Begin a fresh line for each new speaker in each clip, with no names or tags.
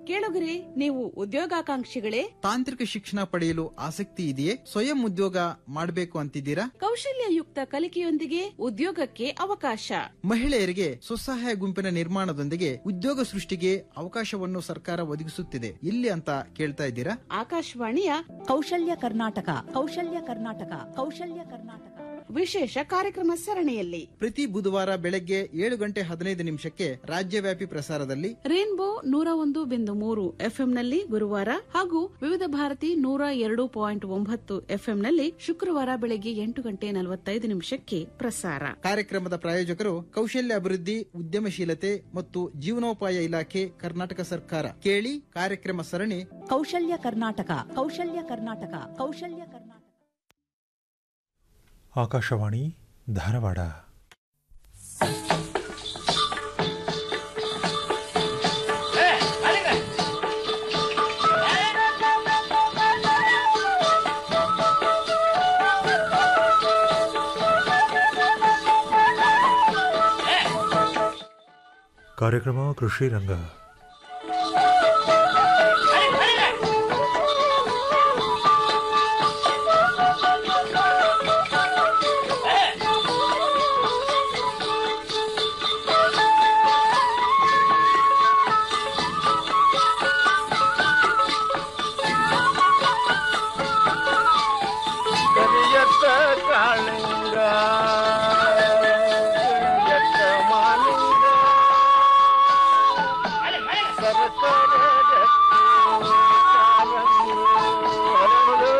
ಕೇಳುಗರೆ ನೀವು ಉದ್ಯೋಗಾಕಾಂಕ್ಷಿಗಳೇ
ತಾಂತ್ರಿಕ ಶಿಕ್ಷಣ ಪಡೆಯಲು ಆಸಕ್ತಿ ಇದೆಯೇ ಸ್ವಯಂ ಉದ್ಯೋಗ ಮಾಡಬೇಕು ಅಂತಿದ್ದೀರಾ
ಕೌಶಲ್ಯಯುಕ್ತ ಕಲಿಕೆಯೊಂದಿಗೆ ಉದ್ಯೋಗಕ್ಕೆ ಅವಕಾಶ
ಮಹಿಳೆಯರಿಗೆ ಸ್ವಸಹಾಯ ಗುಂಪಿನ ನಿರ್ಮಾಣದೊಂದಿಗೆ ಉದ್ಯೋಗ ಸೃಷ್ಟಿಗೆ ಅವಕಾಶವನ್ನು ಸರ್ಕಾರ ಒದಗಿಸುತ್ತಿದೆ ಎಲ್ಲಿ ಅಂತ ಕೇಳ್ತಾ ಇದ್ದೀರಾ
ಆಕಾಶವಾಣಿಯ
ಕೌಶಲ್ಯ ಕರ್ನಾಟಕ ಕೌಶಲ್ಯ ಕರ್ನಾಟಕ ಕೌಶಲ್ಯ ಕರ್ನಾಟಕ
ವಿಶೇಷ ಕಾರ್ಯಕ್ರಮ ಸರಣಿಯಲ್ಲಿ
ಪ್ರತಿ ಬುಧವಾರ ಬೆಳಗ್ಗೆ ಏಳು ಗಂಟೆ ಹದಿನೈದು ನಿಮಿಷಕ್ಕೆ ರಾಜ್ಯವ್ಯಾಪಿ ಪ್ರಸಾರದಲ್ಲಿ
ರೇನ್ಬೋ ನೂರ ಒಂದು ಬಿಂದು ಮೂರು ಎಫ್ಎಂನಲ್ಲಿ ಗುರುವಾರ ಹಾಗೂ ವಿವಿಧ ಭಾರತಿ ನೂರ ಎರಡು ಪಾಯಿಂಟ್ ಒಂಬತ್ತು ಎಫ್ಎಂನಲ್ಲಿ ಶುಕ್ರವಾರ ಬೆಳಗ್ಗೆ ಎಂಟು ಗಂಟೆ ನಲವತ್ತೈದು ನಿಮಿಷಕ್ಕೆ ಪ್ರಸಾರ
ಕಾರ್ಯಕ್ರಮದ ಪ್ರಾಯೋಜಕರು ಕೌಶಲ್ಯ ಅಭಿವೃದ್ಧಿ ಉದ್ಯಮಶೀಲತೆ ಮತ್ತು ಜೀವನೋಪಾಯ ಇಲಾಖೆ ಕರ್ನಾಟಕ ಸರ್ಕಾರ ಕೇಳಿ ಕಾರ್ಯಕ್ರಮ ಸರಣಿ
ಕೌಶಲ್ಯ ಕರ್ನಾಟಕ ಕೌಶಲ್ಯ ಕರ್ನಾಟಕ ಕೌಶಲ್ಯ ಕರ್ನಾಟಕ
ಆಕಾಶವಾಣಿ ಧಾರವಾಡ ಕಾರ್ಯಕ್ರಮ ಕೃಷಿ ರಂಗ
ಕರಿಯತ್ತ ಕಾಳಿಂಗ ಕರಿಯತ್ತ ಮಾಲಿಂಗ ಸರಸರ ರತ್ನ ಕಾಲಂಗು ಹರಳು.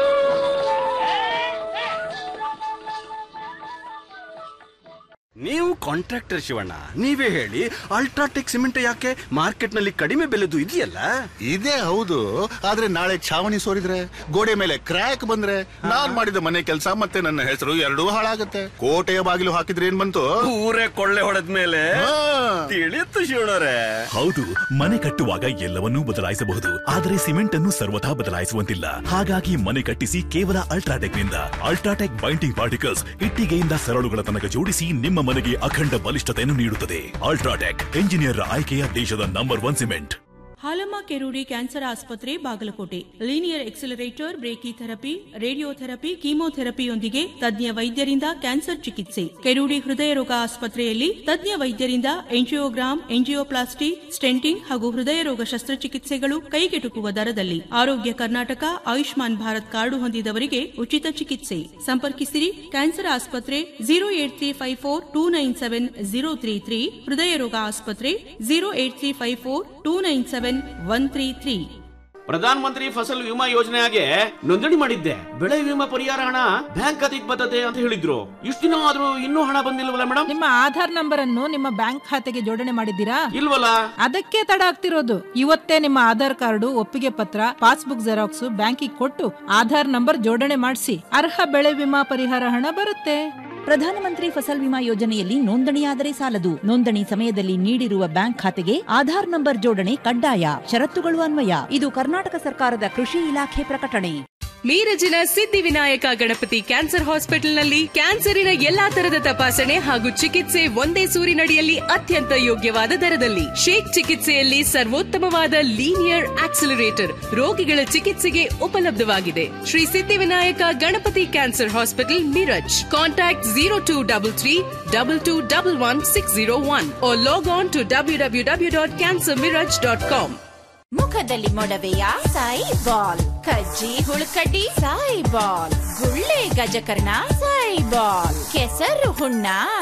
ನೀವು ಕಾಂಟ್ರಾಕ್ಟರ್ ಶಿವಣ್ಣ ನೀವೇ ಹೇಳಿ ಅಲ್ಟ್ರಾಟೆಕ್ ಸಿಮೆಂಟ್ ಯಾಕೆ ಮಾರ್ಕೆಟ್ ನಲ್ಲಿ ಕಡಿಮೆ ಬೆಲೆದು ಇದೆಯಲ್ಲ
ಇದೇ ಹೌದು ಆದ್ರೆ ನಾಳೆ ಛಾವಣಿ ಸೋರಿದ್ರೆ ಗೋಡೆ ಮೇಲೆ ಕ್ರ್ಯಾಕ್ ಬಂದ್ರೆ ನಾನ್ ಮಾಡಿದ ಮನೆ ಕೆಲಸ ಮತ್ತೆ ನನ್ನ ಹೆಸರು ಎರಡೂ ಹಾಳಾಗತ್ತೆ ಕೋಟೆಯ ಬಾಗಿಲು ಹಾಕಿದ್ರೆ ಏನ್ ಬಂತು
ಊರೇ ಕೊಳ್ಳೆ ಹೊಡೆದ ಮೇಲೆ
ಹಾ.
ತಿಳಿಯುತ್ತು ಶಿವಣ್ಣರೇ
ಹೌದು ಮನೆ ಕಟ್ಟುವಾಗ ಎಲ್ಲವನ್ನೂ ಬದಲಾಯಿಸಬಹುದು ಆದರೆ ಸಿಮೆಂಟ್ ಅನ್ನು ಸರ್ವಥಾ ಬದಲಾಯಿಸುವಂತಿಲ್ಲ ಹಾಗಾಗಿ ಮನೆ ಕಟ್ಟಿಸಿ ಕೇವಲ ಅಲ್ಟ್ರಾಟೆಕ್ ನಿಂದ ಅಲ್ಟ್ರಾಟೆಕ್ ಬೈಂಡಿಂಗ್ ಪಾರ್ಟಿಕಲ್ಸ್ ಇಟ್ಟಿಗೆಯಿಂದ ಸರಳುಗಳ ತನಕ ಜೋಡಿಸಿ ನಿಮ್ಮ ಮನೆಗೆ ಅಖಂಡ ಬಲಿಷ್ಠತೆಯನ್ನು ನೀಡುತ್ತದೆ ಅಲ್ಟ್ರಾಟೆಕ್ ಎಂಜಿನಿಯರ್ ಆಯ್ಕೆಯ ದೇಶದ number one cement
Halamma Kerudi cancer ಆಸ್ಪತ್ರೆ Bagalkote linear accelerator brachytherapy radiotherapy ಕೀಮೋಥೆರಪಿಯೊಂದಿಗೆ ತಜ್ಞ ವೈದ್ಯರಿಂದ ಕ್ಯಾನ್ಸರ್ ಚಿಕಿತ್ಸೆ ಕೆರೂಡಿ ಹೃದಯ ರೋಗ ಆಸ್ಪತ್ರೆಯಲ್ಲಿ ತಜ್ಞ ವೈದ್ಯರಿಂದ ಎಂಜಿಯೋಗ್ರಾಮ್ ಎಂಜಿಯೋಪ್ಲಾಸ್ಟಿ ಸ್ಟೆಂಟಿಂಗ್ ಹಾಗೂ ಹೃದಯ ರೋಗ ಶಸ್ತ್ರಚಿಕಿತ್ಸೆಗಳು ಕೈಗೆಟುಕುವ ದರದಲ್ಲಿ ಆರೋಗ್ಯ ಕರ್ನಾಟಕ ಆಯುಷ್ಮಾನ್ ಭಾರತ್ ಕಾರ್ಡು ಹೊಂದಿದವರಿಗೆ ಉಚಿತ ಚಿಕಿತ್ಸೆ ಸಂಪರ್ಕಿಸಿರಿ ಕ್ಯಾನ್ಸರ್ ಆಸ್ಪತ್ರೆ zero eight three five four two nine seven zero three three ಹೃದಯ ರೋಗ ಆಸ್ಪತ್ರೆ zero eight three five four two nine seven one three three
Pradhan Mantri ಫಸಲ್ ವಿಮಾ ಯೋಜನೆಗೆ ನೋಂದಣಿ ಮಾಡಿದ್ದೆ ಬೆಳೆ ವಿಮಾ ಪರಿಹಾರ ಹಣ ಬ್ಯಾಂಕ್ ಖಾತೆಗೆ ಬರ್ತದೆ ಅಂತ ಹೇಳಿದ್ರು ಇಷ್ಟು ದಿನ ಆದ್ರೂ ಇನ್ನೂ ಹಣ ಬಂದಿಲ್ವಲ್ಲ ಮೇಡಮ್
ನಿಮ್ಮ ಆಧಾರ್ ನಂಬರ್ ಅನ್ನು ನಿಮ್ಮ ಬ್ಯಾಂಕ್ ಖಾತೆಗೆ ಜೋಡಣೆ ಮಾಡಿದ್ದೀರಾ
ಇಲ್ವಲ್ಲ
ಅದಕ್ಕೆ ತಡ ಆಗ್ತಿರೋದು ಇವತ್ತೇ ನಿಮ್ಮ ಆಧಾರ್ ಕಾರ್ಡು ಒಪ್ಪಿಗೆ ಪತ್ರ ಪಾಸ್ಬುಕ್ ಜೆರಾಕ್ಸ್ ಬ್ಯಾಂಕಿಗೆ ಕೊಟ್ಟು ಆಧಾರ್ ನಂಬರ್ ಜೋಡಣೆ ಮಾಡಿಸಿ ಅರ್ಹ ಬೆಳೆ ವಿಮಾ ಪರಿಹಾರ ಹಣ ಬರುತ್ತೆ
ಪ್ರಧಾನಮಂತ್ರಿ ಫಸಲ್ ವಿಮಾ ಯೋಜನೆಯಲ್ಲಿ ನೋಂದಣಿಯಾದರೆ ಸಾಲದು ನೋಂದಣಿ ಸಮಯದಲ್ಲಿ ನೀಡಿರುವ ಬ್ಯಾಂಕ್ ಖಾತೆಗೆ ಆಧಾರ್ ನಂಬರ್ ಜೋಡಣೆ ಕಡ್ಡಾಯ ಷರತ್ತುಗಳು ಅನ್ವಯ ಇದು ಕರ್ನಾಟಕ ಸರ್ಕಾರದ ಕೃಷಿ ಇಲಾಖೆ ಪ್ರಕಟಣೆ
ಮೀರಜಿನ ಸಿದ್ಧಿವಿನಾಯಕ ಗಣಪತಿ ಕ್ಯಾನ್ಸರ್ ಹಾಸ್ಪಿಟಲ್ನಲ್ಲಿ ಕ್ಯಾನ್ಸರಿನ ಎಲ್ಲಾ ತರದ ತಪಾಸಣೆ ಹಾಗೂ ಚಿಕಿತ್ಸೆ ಒಂದೇ ಸೂರಿನಡಿಯಲ್ಲಿ ಅತ್ಯಂತ ಯೋಗ್ಯವಾದ ದರದಲ್ಲಿ ಶೇಕ್ ಚಿಕಿತ್ಸೆಯಲ್ಲಿ ಸರ್ವೋತ್ತಮವಾದ ಲೀನಿಯರ್ ಆಕ್ಸಿಲರೇಟರ್ ರೋಗಿಗಳ ಚಿಕಿತ್ಸೆಗೆ ಉಪಲಬ್ಧವಾಗಿದೆ Shri Siddhivinayak Ganapati cancer hospital Miraj contact zero two double three double two double one six zero one log on to W W W dot cancer Miraj dot com
ಮುಖದಲ್ಲಿ ಮೊಡವೆಯ ಸಾಯಿ ಬಾಲ್ ಕಜ್ಜಿ ಹುಳುಕಡ್ಡಿ ಸಾಯಿ ಬಾಲ್ ಗುಳ್ಳೆ ಗಜಕರ್ಣ ಸಾಯಿ ಬಾಲ್ ಕೆಸರು ಹುಣ್ಣ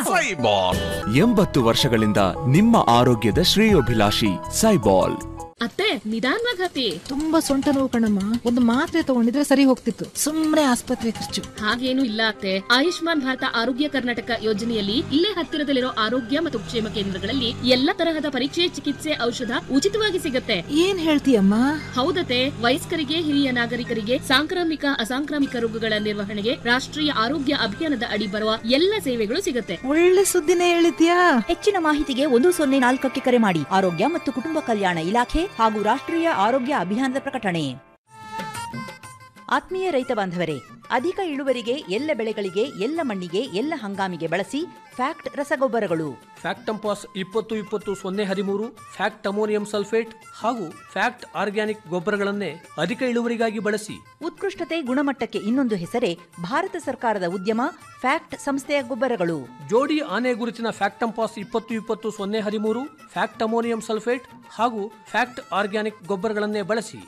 ಎಂಬತ್ತು ವರ್ಷಗಳಿಂದ ನಿಮ್ಮ ಆರೋಗ್ಯದ ಶ್ರೇಯೋಭಿಲಾಷಿ ಸೈಬಾಲ್
ಅತ್ತೆ ನಿಧಾನವಾಗಿ ಹತ್ತಿ
ತುಂಬಾ ಸೊಂಟ ನೋವು ಕಣಮ್ಮ ಒಂದು ಮಾತ್ರೆ ತಗೊಂಡಿದ್ರೆ ಸರಿ ಹೋಗ್ತಿತ್ತು ಸುಮ್ನೆ ಆಸ್ಪತ್ರೆ ಖರ್ಚು
ಹಾಗೇನು ಇಲ್ಲ ಅತ್ತೆ ಆಯುಷ್ಮಾನ್ ಭಾರತ ಆರೋಗ್ಯ ಕರ್ನಾಟಕ ಯೋಜನೆಯಲ್ಲಿ ಇಲ್ಲೇ ಹತ್ತಿರದಲ್ಲಿರೋ ಆರೋಗ್ಯ ಮತ್ತು ಕ್ಷೇಮ ಕೇಂದ್ರಗಳಲ್ಲಿ ಎಲ್ಲ ತರಹದ ಪರೀಕ್ಷೆ ಚಿಕಿತ್ಸೆ ಔಷಧ ಉಚಿತವಾಗಿ ಸಿಗುತ್ತೆ
ಏನ್ ಹೇಳ್ತೀಯಮ್ಮ
ಹೌದತೆ ವಯಸ್ಕರಿಗೆ ಹಿರಿಯ ನಾಗರಿಕರಿಗೆ ಸಾಂಕ್ರಾಮಿಕ ಅಸಾಂಕ್ರಾಮಿಕ ರೋಗಗಳ ನಿರ್ವಹಣೆಗೆ ರಾಷ್ಟ್ರೀಯ ಆರೋಗ್ಯ ಅಭಿಯಾನದ ಅಡಿ ಬರುವ ಎಲ್ಲ ಸೇವೆಗಳು ಸಿಗುತ್ತೆ
ಒಳ್ಳೆ ಸುದ್ದಿನೇ ಹೇಳಿದ್ಯಾ
ಹೆಚ್ಚಿನ ಮಾಹಿತಿಗೆ ಒಂದು ಸೊನ್ನೆ ನಾಲ್ಕಕ್ಕೆ ಕರೆ ಮಾಡಿ ಆರೋಗ್ಯ ಮತ್ತು ಕುಟುಂಬ ಕಲ್ಯಾಣ ಇಲಾಖೆ ಹಾಗೂ ರಾಷ್ಟ್ರೀಯ ಆರೋಗ್ಯ ಅಭಿಯಾನದ ಪ್ರಕಟಣೆ ಆತ್ಮೀಯ ರೈತ ಬಾಂಧವರೇ ಅಧಿಕ ಇಳುವರಿಗೆ ಎಲ್ಲ ಬೆಳೆಗಳಿಗೆ ಎಲ್ಲ ಮಣ್ಣಿಗೆ ಎಲ್ಲ ಹಂಗಾಮಿಗೆ ಬಳಸಿ ಫ್ಯಾಕ್ಟ್ ರಸಗೊಬ್ಬರಗಳು
ಫ್ಯಾಕ್ಟಂಪಾಸ್ ಇಪ್ಪತ್ತು ಇಪ್ಪತ್ತು ಸೊನ್ನೆ ಹದಿಮೂರು ಫ್ಯಾಕ್ಟ್ ಅಮೋನಿಯಂ ಸಲ್ಫೇಟ್ ಹಾಗೂ ಫ್ಯಾಕ್ಟ್ ಆರ್ಗ್ಯಾನಿಕ್ ಗೊಬ್ಬರಗಳನ್ನೇ ಅಧಿಕ ಇಳುವರಿಗಾಗಿ ಬಳಸಿ
ಉತ್ಕೃಷ್ಟತೆ ಗುಣಮಟ್ಟಕ್ಕೆ ಇನ್ನೊಂದು ಹೆಸರೇ ಭಾರತ ಸರ್ಕಾರದ ಉದ್ಯಮ ಫ್ಯಾಕ್ಟ್ ಸಂಸ್ಥೆಯ ಗೊಬ್ಬರಗಳು
ಜೋಡಿ ಆನೆ ಗುರುತಿನ ಫ್ಯಾಕ್ಟಂಪಾಸ್ ಇಪ್ಪತ್ತು ಇಪ್ಪತ್ತು ಸೊನ್ನೆ ಹದಿಮೂರು ಫ್ಯಾಕ್ಟ್ ಅಮೋನಿಯಂ ಸಲ್ಫೇಟ್ ಹಾಗೂ ಫ್ಯಾಕ್ಟ್ ಆರ್ಗ್ಯಾನಿಕ್ ಗೊಬ್ಬರಗಳನ್ನೇ ಬಳಸಿ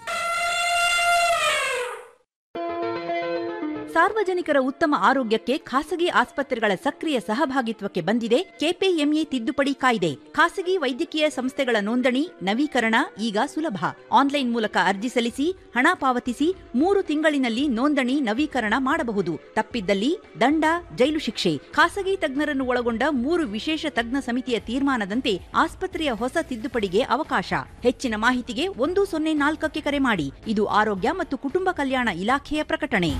ಸಾರ್ವಜನಿಕರ ಉತ್ತಮ ಆರೋಗ್ಯಕ್ಕೆ ಖಾಸಗಿ ಆಸ್ಪತ್ರೆಗಳ ಸಕ್ರಿಯ ಸಹಭಾಗಿತ್ವಕ್ಕೆ ಬಂದಿದೆ ಕೆಪಿಎಂಇ ತಿದ್ದುಪಡಿ ಕಾಯ್ದೆ ಖಾಸಗಿ ವೈದ್ಯಕೀಯ ಸಂಸ್ಥೆಗಳ ನೋಂದಣಿ ನವೀಕರಣ ಈಗ ಸುಲಭ ಆನ್ಲೈನ್ ಮೂಲಕ ಅರ್ಜಿ ಸಲ್ಲಿಸಿ ಹಣ ಪಾವತಿಸಿ ಮೂರು ತಿಂಗಳಿನಲ್ಲಿ ನೋಂದಣಿ ನವೀಕರಣ ಮಾಡಬಹುದು ತಪ್ಪಿದ್ದಲ್ಲಿ ದಂಡ ಜೈಲು ಶಿಕ್ಷೆ ಖಾಸಗಿ ತಜ್ಞರನ್ನು ಒಳಗೊಂಡ ಮೂರು ವಿಶೇಷ ತಜ್ಞ ಸಮಿತಿಯ ತೀರ್ಮಾನದಂತೆ ಆಸ್ಪತ್ರೆಯ ಹೊಸ ತಿದ್ದುಪಡಿಗೆ ಅವಕಾಶ ಹೆಚ್ಚಿನ ಮಾಹಿತಿಗೆ ಒಂದು ಸೊನ್ನೆ ನಾಲ್ಕಕ್ಕೆ ಕರೆ ಮಾಡಿ ಇದು ಆರೋಗ್ಯ ಮತ್ತು ಕುಟುಂಬ ಕಲ್ಯಾಣ ಇಲಾಖೆಯ ಪ್ರಕಟಣೆ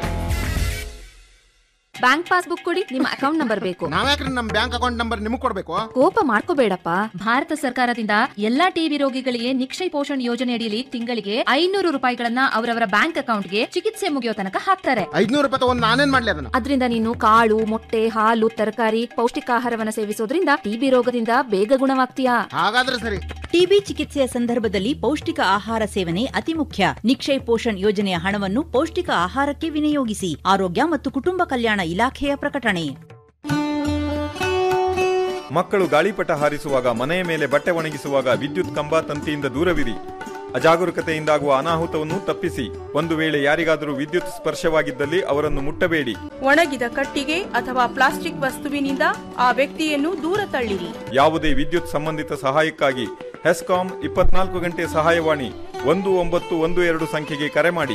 ಬ್ಯಾಂಕ್ ಪಾಸ್ಬುಕ್ ಕೊಡಿ ನಿಮ್ಮ ಅಕೌಂಟ್ ನಂಬರ್ ಬೇಕು
ನಾವ್ಯಾಕ್ರಿ ನಮ್ ಬ್ಯಾಂಕ್ ಅಕೌಂಟ್ ನಂಬರ್ ನಿಮಗ್ ಕೊಡ್ಬೇಕು
ಕೋಪ ಮಾಡ್ಕೋಬೇಡಪ್ಪ ಭಾರತ ಸರ್ಕಾರದಿಂದ ಎಲ್ಲಾ ಟಿಬಿ ರೋಗಿಗಳಿಗೆ ನಿಕ್ಷಯ್ ಪೋಷಣ್ ಯೋಜನೆ ಅಡಿಯಲ್ಲಿ ತಿಂಗಳಿಗೆ ಐನೂರು ರೂಪಾಯಿಗಳನ್ನ ಅವರವರ ಬ್ಯಾಂಕ್ ಅಕೌಂಟ್ಗೆ ಚಿಕಿತ್ಸೆ ಮುಗಿಯೋ ತನಕ ಹಾಕ್ತಾರೆ
ಐದ್ನೂರು ರೂಪಾಯಿ ತಗೊಂಡ್ ನಾನೇನ್ ಮಾಡ್ಲಿ ಅದನ್ನ
ಅದರಿಂದ ನೀನು ಕಾಳು ಮೊಟ್ಟೆ ಹಾಲು ತರಕಾರಿ ಪೌಷ್ಟಿಕಾಹಾರವನ್ನ ಸೇವಿಸೋದ್ರಿಂದ ಟಿಬಿ ರೋಗದಿಂದ ಬೇಗ ಗುಣವಾಗ್ತೀಯಾ
ಹಾಗಾದ್ರೆ ಸರಿ
ಟಿಬಿ ಚಿಕಿತ್ಸೆಯ ಸಂದರ್ಭದಲ್ಲಿ ಪೌಷ್ಟಿಕ ಆಹಾರ ಸೇವನೆ ಅತಿ ಮುಖ್ಯ ನಿಕ್ಷಯ್ ಪೋಷಣ್ ಯೋಜನೆಯ ಹಣವನ್ನು ಪೌಷ್ಟಿಕ ಆಹಾರಕ್ಕೆ ವಿನಿಯೋಗಿಸಿ ಆರೋಗ್ಯ ಮತ್ತು ಕುಟುಂಬ ಕಲ್ಯಾಣ ಇಲಾಖೆಯ ಪ್ರಕಟಣೆ
ಮಕ್ಕಳು ಗಾಳಿಪಟ ಹಾರಿಸುವಾಗ ಮನೆಯ ಮೇಲೆ ಬಟ್ಟೆ ಒಣಗಿಸುವಾಗ ವಿದ್ಯುತ್ ಕಂಬ ತಂತಿಯಿಂದ ದೂರವಿರಿ ಅಜಾಗರೂಕತೆಯಿಂದಾಗುವ ಅನಾಹುತವನ್ನು ತಪ್ಪಿಸಿ ಒಂದು ವೇಳೆ ಯಾರಿಗಾದರೂ ವಿದ್ಯುತ್ ಸ್ಪರ್ಶವಾಗಿದ್ದಲ್ಲಿ ಅವರನ್ನು ಮುಟ್ಟಬೇಡಿ
ಒಣಗಿದ ಕಟ್ಟಿಗೆ ಅಥವಾ ಪ್ಲಾಸ್ಟಿಕ್ ವಸ್ತುವಿನಿಂದ ಆ ವ್ಯಕ್ತಿಯನ್ನು ದೂರ ತಳ್ಳಿರಿ
ಯಾವುದೇ ವಿದ್ಯುತ್ ಸಂಬಂಧಿತ ಸಹಾಯಕ್ಕಾಗಿ ಹೆಸ್ಕಾಂ ಇಪ್ಪತ್ನಾಲ್ಕು ಗಂಟೆ ಸಹಾಯವಾಣಿ ಒಂದು ಒಂಬತ್ತು ಒಂದು ಎರಡು ಸಂಖ್ಯೆಗೆ ಕರೆ ಮಾಡಿ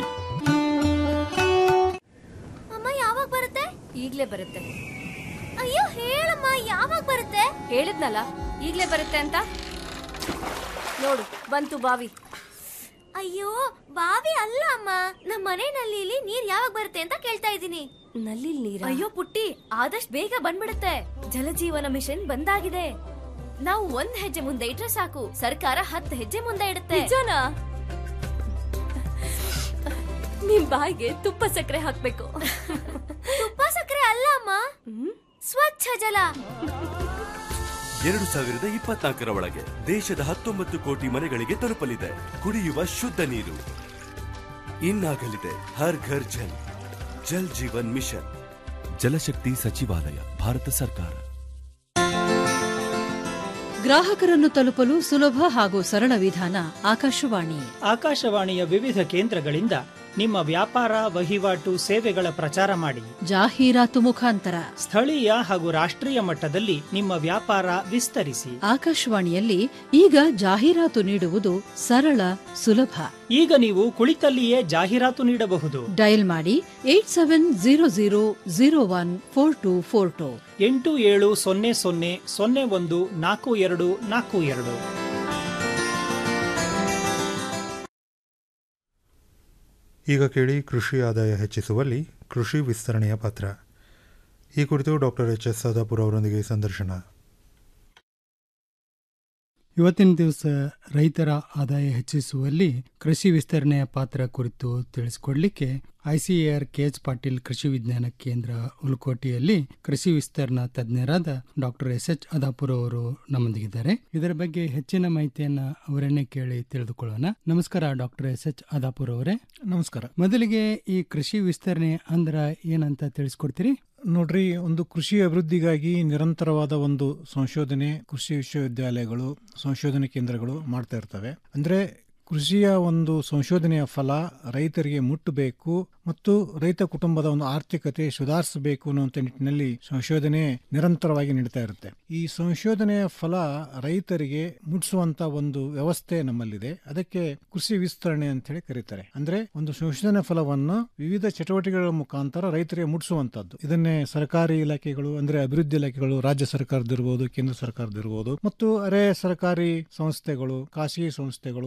ಅಮ್ಮ ಯಾವಾಗ ಬರುತ್ತೆ ಈಗ್ಲೇ ಬರುತ್ತೆ ಅಯ್ಯೋ ಹೇಳಮ್ಮ ಯಾವಾಗ ಬರುತ್ತೆ ಹೇಳಿದ್ನಲ್ಲ ಈಗ್ಲೇ ಬರುತ್ತೆ ಅಂತ ನೋಡು ಬಂತು ಬಾವಿ ಅಯ್ಯೋ ಬಾವಿ ಅಲ್ಲ ಅಮ್ಮ ನಮ್ಮ ಮನೆ ನಲ್ಲಿಲಿ ನೀರ್ ಯಾವಾಗ ಬರುತ್ತೆ ಅಂತ ಕೇಳ್ತಾ ಇದ್ದೀನಿ ನಲ್ಲಿ ನೀರ್ ಅಯ್ಯೋ ಪುಟ್ಟಿ ಆದಷ್ಟು ಬೇಗ ಬಂದ್ಬಿಡುತ್ತೆ ಜಲಜೀವನ ಮಿಷನ್ ಬಂದಾಗಿದೆ ನಾವು ಒಂದ್ ಹೆಜ್ಜೆ ಮುಂದೆ ಇಟ್ರೆ ಸಾಕು ಸರ್ಕಾರ ಹತ್ತು ಹೆಜ್ಜೆ ಮುಂದೆ ಇಡುತ್ತೆ ನಿಜನಾ ನಿಮ್ ಬಾಯಿಗೆ ತುಪ್ಪ ಸಕ್ಕರೆ ಹಾಕ್ಬೇಕು ತುಪ್ಪ ಸಕ್ಕರೆ ಅಲ್ಲ ಅಮ್ಮ ಸ್ವಚ್ಛ ಜಲ
ಎರಡು ಸಾವಿರದ ಇಪ್ಪತ್ನಾಲ್ಕರ ಒಳಗೆ ದೇಶದ ಹತ್ತೊಂಬತ್ತು ಕೋಟಿ ಮನೆಗಳಿಗೆ ತಲುಪಲಿದೆ ಕುಡಿಯುವ ಶುದ್ಧ ನೀರು ಇನ್ನಾಗಲಿದೆ ಹರ್ ಘರ್ ಜಲ್ ಜಲ್ ಜೀವನ್ ಮಿಷನ್ ಜಲಶಕ್ತಿ ಸಚಿವಾಲಯ ಭಾರತ ಸರ್ಕಾರ
ಗ್ರಾಹಕರನ್ನು ತಲುಪಲು ಸುಲಭ ಹಾಗೂ ಸರಳ ವಿಧಾನ ಆಕಾಶವಾಣಿ
ಆಕಾಶವಾಣಿಯ ವಿವಿಧ ಕೇಂದ್ರಗಳಿಂದ ನಿಮ್ಮ ವ್ಯಾಪಾರ ವಹಿವಾಟು ಸೇವೆಗಳ ಪ್ರಚಾರ ಮಾಡಿ
ಜಾಹೀರಾತು ಮುಖಾಂತರ
ಸ್ಥಳೀಯ ಹಾಗೂ ರಾಷ್ಟ್ರೀಯ ಮಟ್ಟದಲ್ಲಿ ನಿಮ್ಮ ವ್ಯಾಪಾರ ವಿಸ್ತರಿಸಿ
ಆಕಾಶವಾಣಿಯಲ್ಲಿ ಈಗ ಜಾಹೀರಾತು ನೀಡುವುದು ಸರಳ ಸುಲಭ
ಈಗ ನೀವು ಕುಳಿತಲ್ಲಿಯೇ ಜಾಹೀರಾತು ನೀಡಬಹುದು
ಡಯಲ್ ಮಾಡಿ eight seven zero zero zero one four two four two
ಎಂಟು ಏಳು ಸೊನ್ನೆ ಸೊನ್ನೆ ಸೊನ್ನೆ ಒಂದು ನಾಲ್ಕು ಎರಡು ನಾಲ್ಕು ಎರಡು
ಈಗ ಕೇಳಿ ಕೃಷಿ ಆದಾಯ ಹೆಚ್ಚಿಸುವಲ್ಲಿ ಕೃಷಿ ವಿಸ್ತರಣೆಯ ಪಾತ್ರ ಈ ಕುರಿತು ಡಾಕ್ಟರ್ ಎಚ್ ಎಸ್ ಸದಾಪುರ ಅವರೊಂದಿಗೆ ಸಂದರ್ಶನ
ಇವತ್ತಿನ ದಿವಸ ರೈತರ ಆದಾಯ ಹೆಚ್ಚಿಸುವಲ್ಲಿ ಕೃಷಿ ವಿಸ್ತರಣೆಯ ಪಾತ್ರ ಕುರಿತು ತಿಳಿಸಿಕೊಡ್ಲಿಕ್ಕೆ ಐಸಿಎಆರ್ ಕೆಎಚ್ ಪಾಟೀಲ್ ಕೃಷಿ ವಿಜ್ಞಾನ ಕೇಂದ್ರ ಉಲ್ಕೋಟೆಯಲ್ಲಿ ಕೃಷಿ ವಿಸ್ತರಣಾ ತಜ್ಞರಾದ ಡಾಕ್ಟರ್ ಎಸ್ ಎಚ್ ಅದಾಪುರ ಅವರು ನಮ್ಮೊಂದಿಗಿದ್ದಾರೆ ಇದರ ಬಗ್ಗೆ ಹೆಚ್ಚಿನ ಮಾಹಿತಿಯನ್ನ ಅವರನ್ನೇ ಕೇಳಿ ತಿಳಿದುಕೊಳ್ಳೋಣ ನಮಸ್ಕಾರ ಡಾಕ್ಟರ್ ಎಸ್ ಎಚ್ ಅದಾಪುರ ಅವರೇ
ನಮಸ್ಕಾರ
ಮೊದಲಿಗೆ ಈ ಕೃಷಿ ವಿಸ್ತರಣೆ ಅಂದ್ರ ಏನಂತ ತಿಳಿಸ್ಕೊಡ್ತೀರಿ
ನೋಡ್ರಿ ಒಂದು ಕೃಷಿ ಅಭಿವೃದ್ಧಿಗಾಗಿ ನಿರಂತರವಾದ ಒಂದು ಸಂಶೋಧನೆ ಕೃಷಿ ವಿಶ್ವವಿದ್ಯಾಲಯಗಳು ಸಂಶೋಧನೆ ಕೇಂದ್ರಗಳು ಮಾಡ್ತಾ ಇರ್ತವೆ ಅಂದ್ರೆ ಕೃಷಿಯ ಒಂದು ಸಂಶೋಧನೆಯ ಫಲ ರೈತರಿಗೆ ಮುಟ್ಟಬೇಕು ಮತ್ತು ರೈತ ಕುಟುಂಬದ ಒಂದು ಆರ್ಥಿಕತೆ ಸುಧಾರಿಸಬೇಕು ಅನ್ನುವಂಥ ನಿಟ್ಟಿನಲ್ಲಿ ಸಂಶೋಧನೆ ನಿರಂತರವಾಗಿ ನಡೀತಾ ಇರುತ್ತೆ ಈ ಸಂಶೋಧನೆಯ ಫಲ ರೈತರಿಗೆ ಮುಟ್ಟಿಸುವಂತ ಒಂದು ವ್ಯವಸ್ಥೆ ನಮ್ಮಲ್ಲಿದೆ ಅದಕ್ಕೆ ಕೃಷಿ ವಿಸ್ತರಣೆ ಅಂತ ಹೇಳಿ ಕರೀತಾರೆ ಅಂದ್ರೆ ಒಂದು ಸಂಶೋಧನೆ ಫಲವನ್ನು ವಿವಿಧ ಚಟುವಟಿಕೆಗಳ ಮುಖಾಂತರ ರೈತರಿಗೆ ಮುಟ್ಟಿಸುವಂತದ್ದು ಇದನ್ನೇ ಸರ್ಕಾರಿ ಇಲಾಖೆಗಳು ಅಂದ್ರೆ ಅಭಿವೃದ್ಧಿ ಇಲಾಖೆಗಳು ರಾಜ್ಯ ಸರ್ಕಾರದಿರ್ಬೋದು ಕೇಂದ್ರ ಸರ್ಕಾರದಿರ್ಬೋದು ಮತ್ತು ಅರೆ ಸರ್ಕಾರಿ ಸಂಸ್ಥೆಗಳು ಖಾಸಗಿ ಸಂಸ್ಥೆಗಳು ಇವೆಲ್ಲ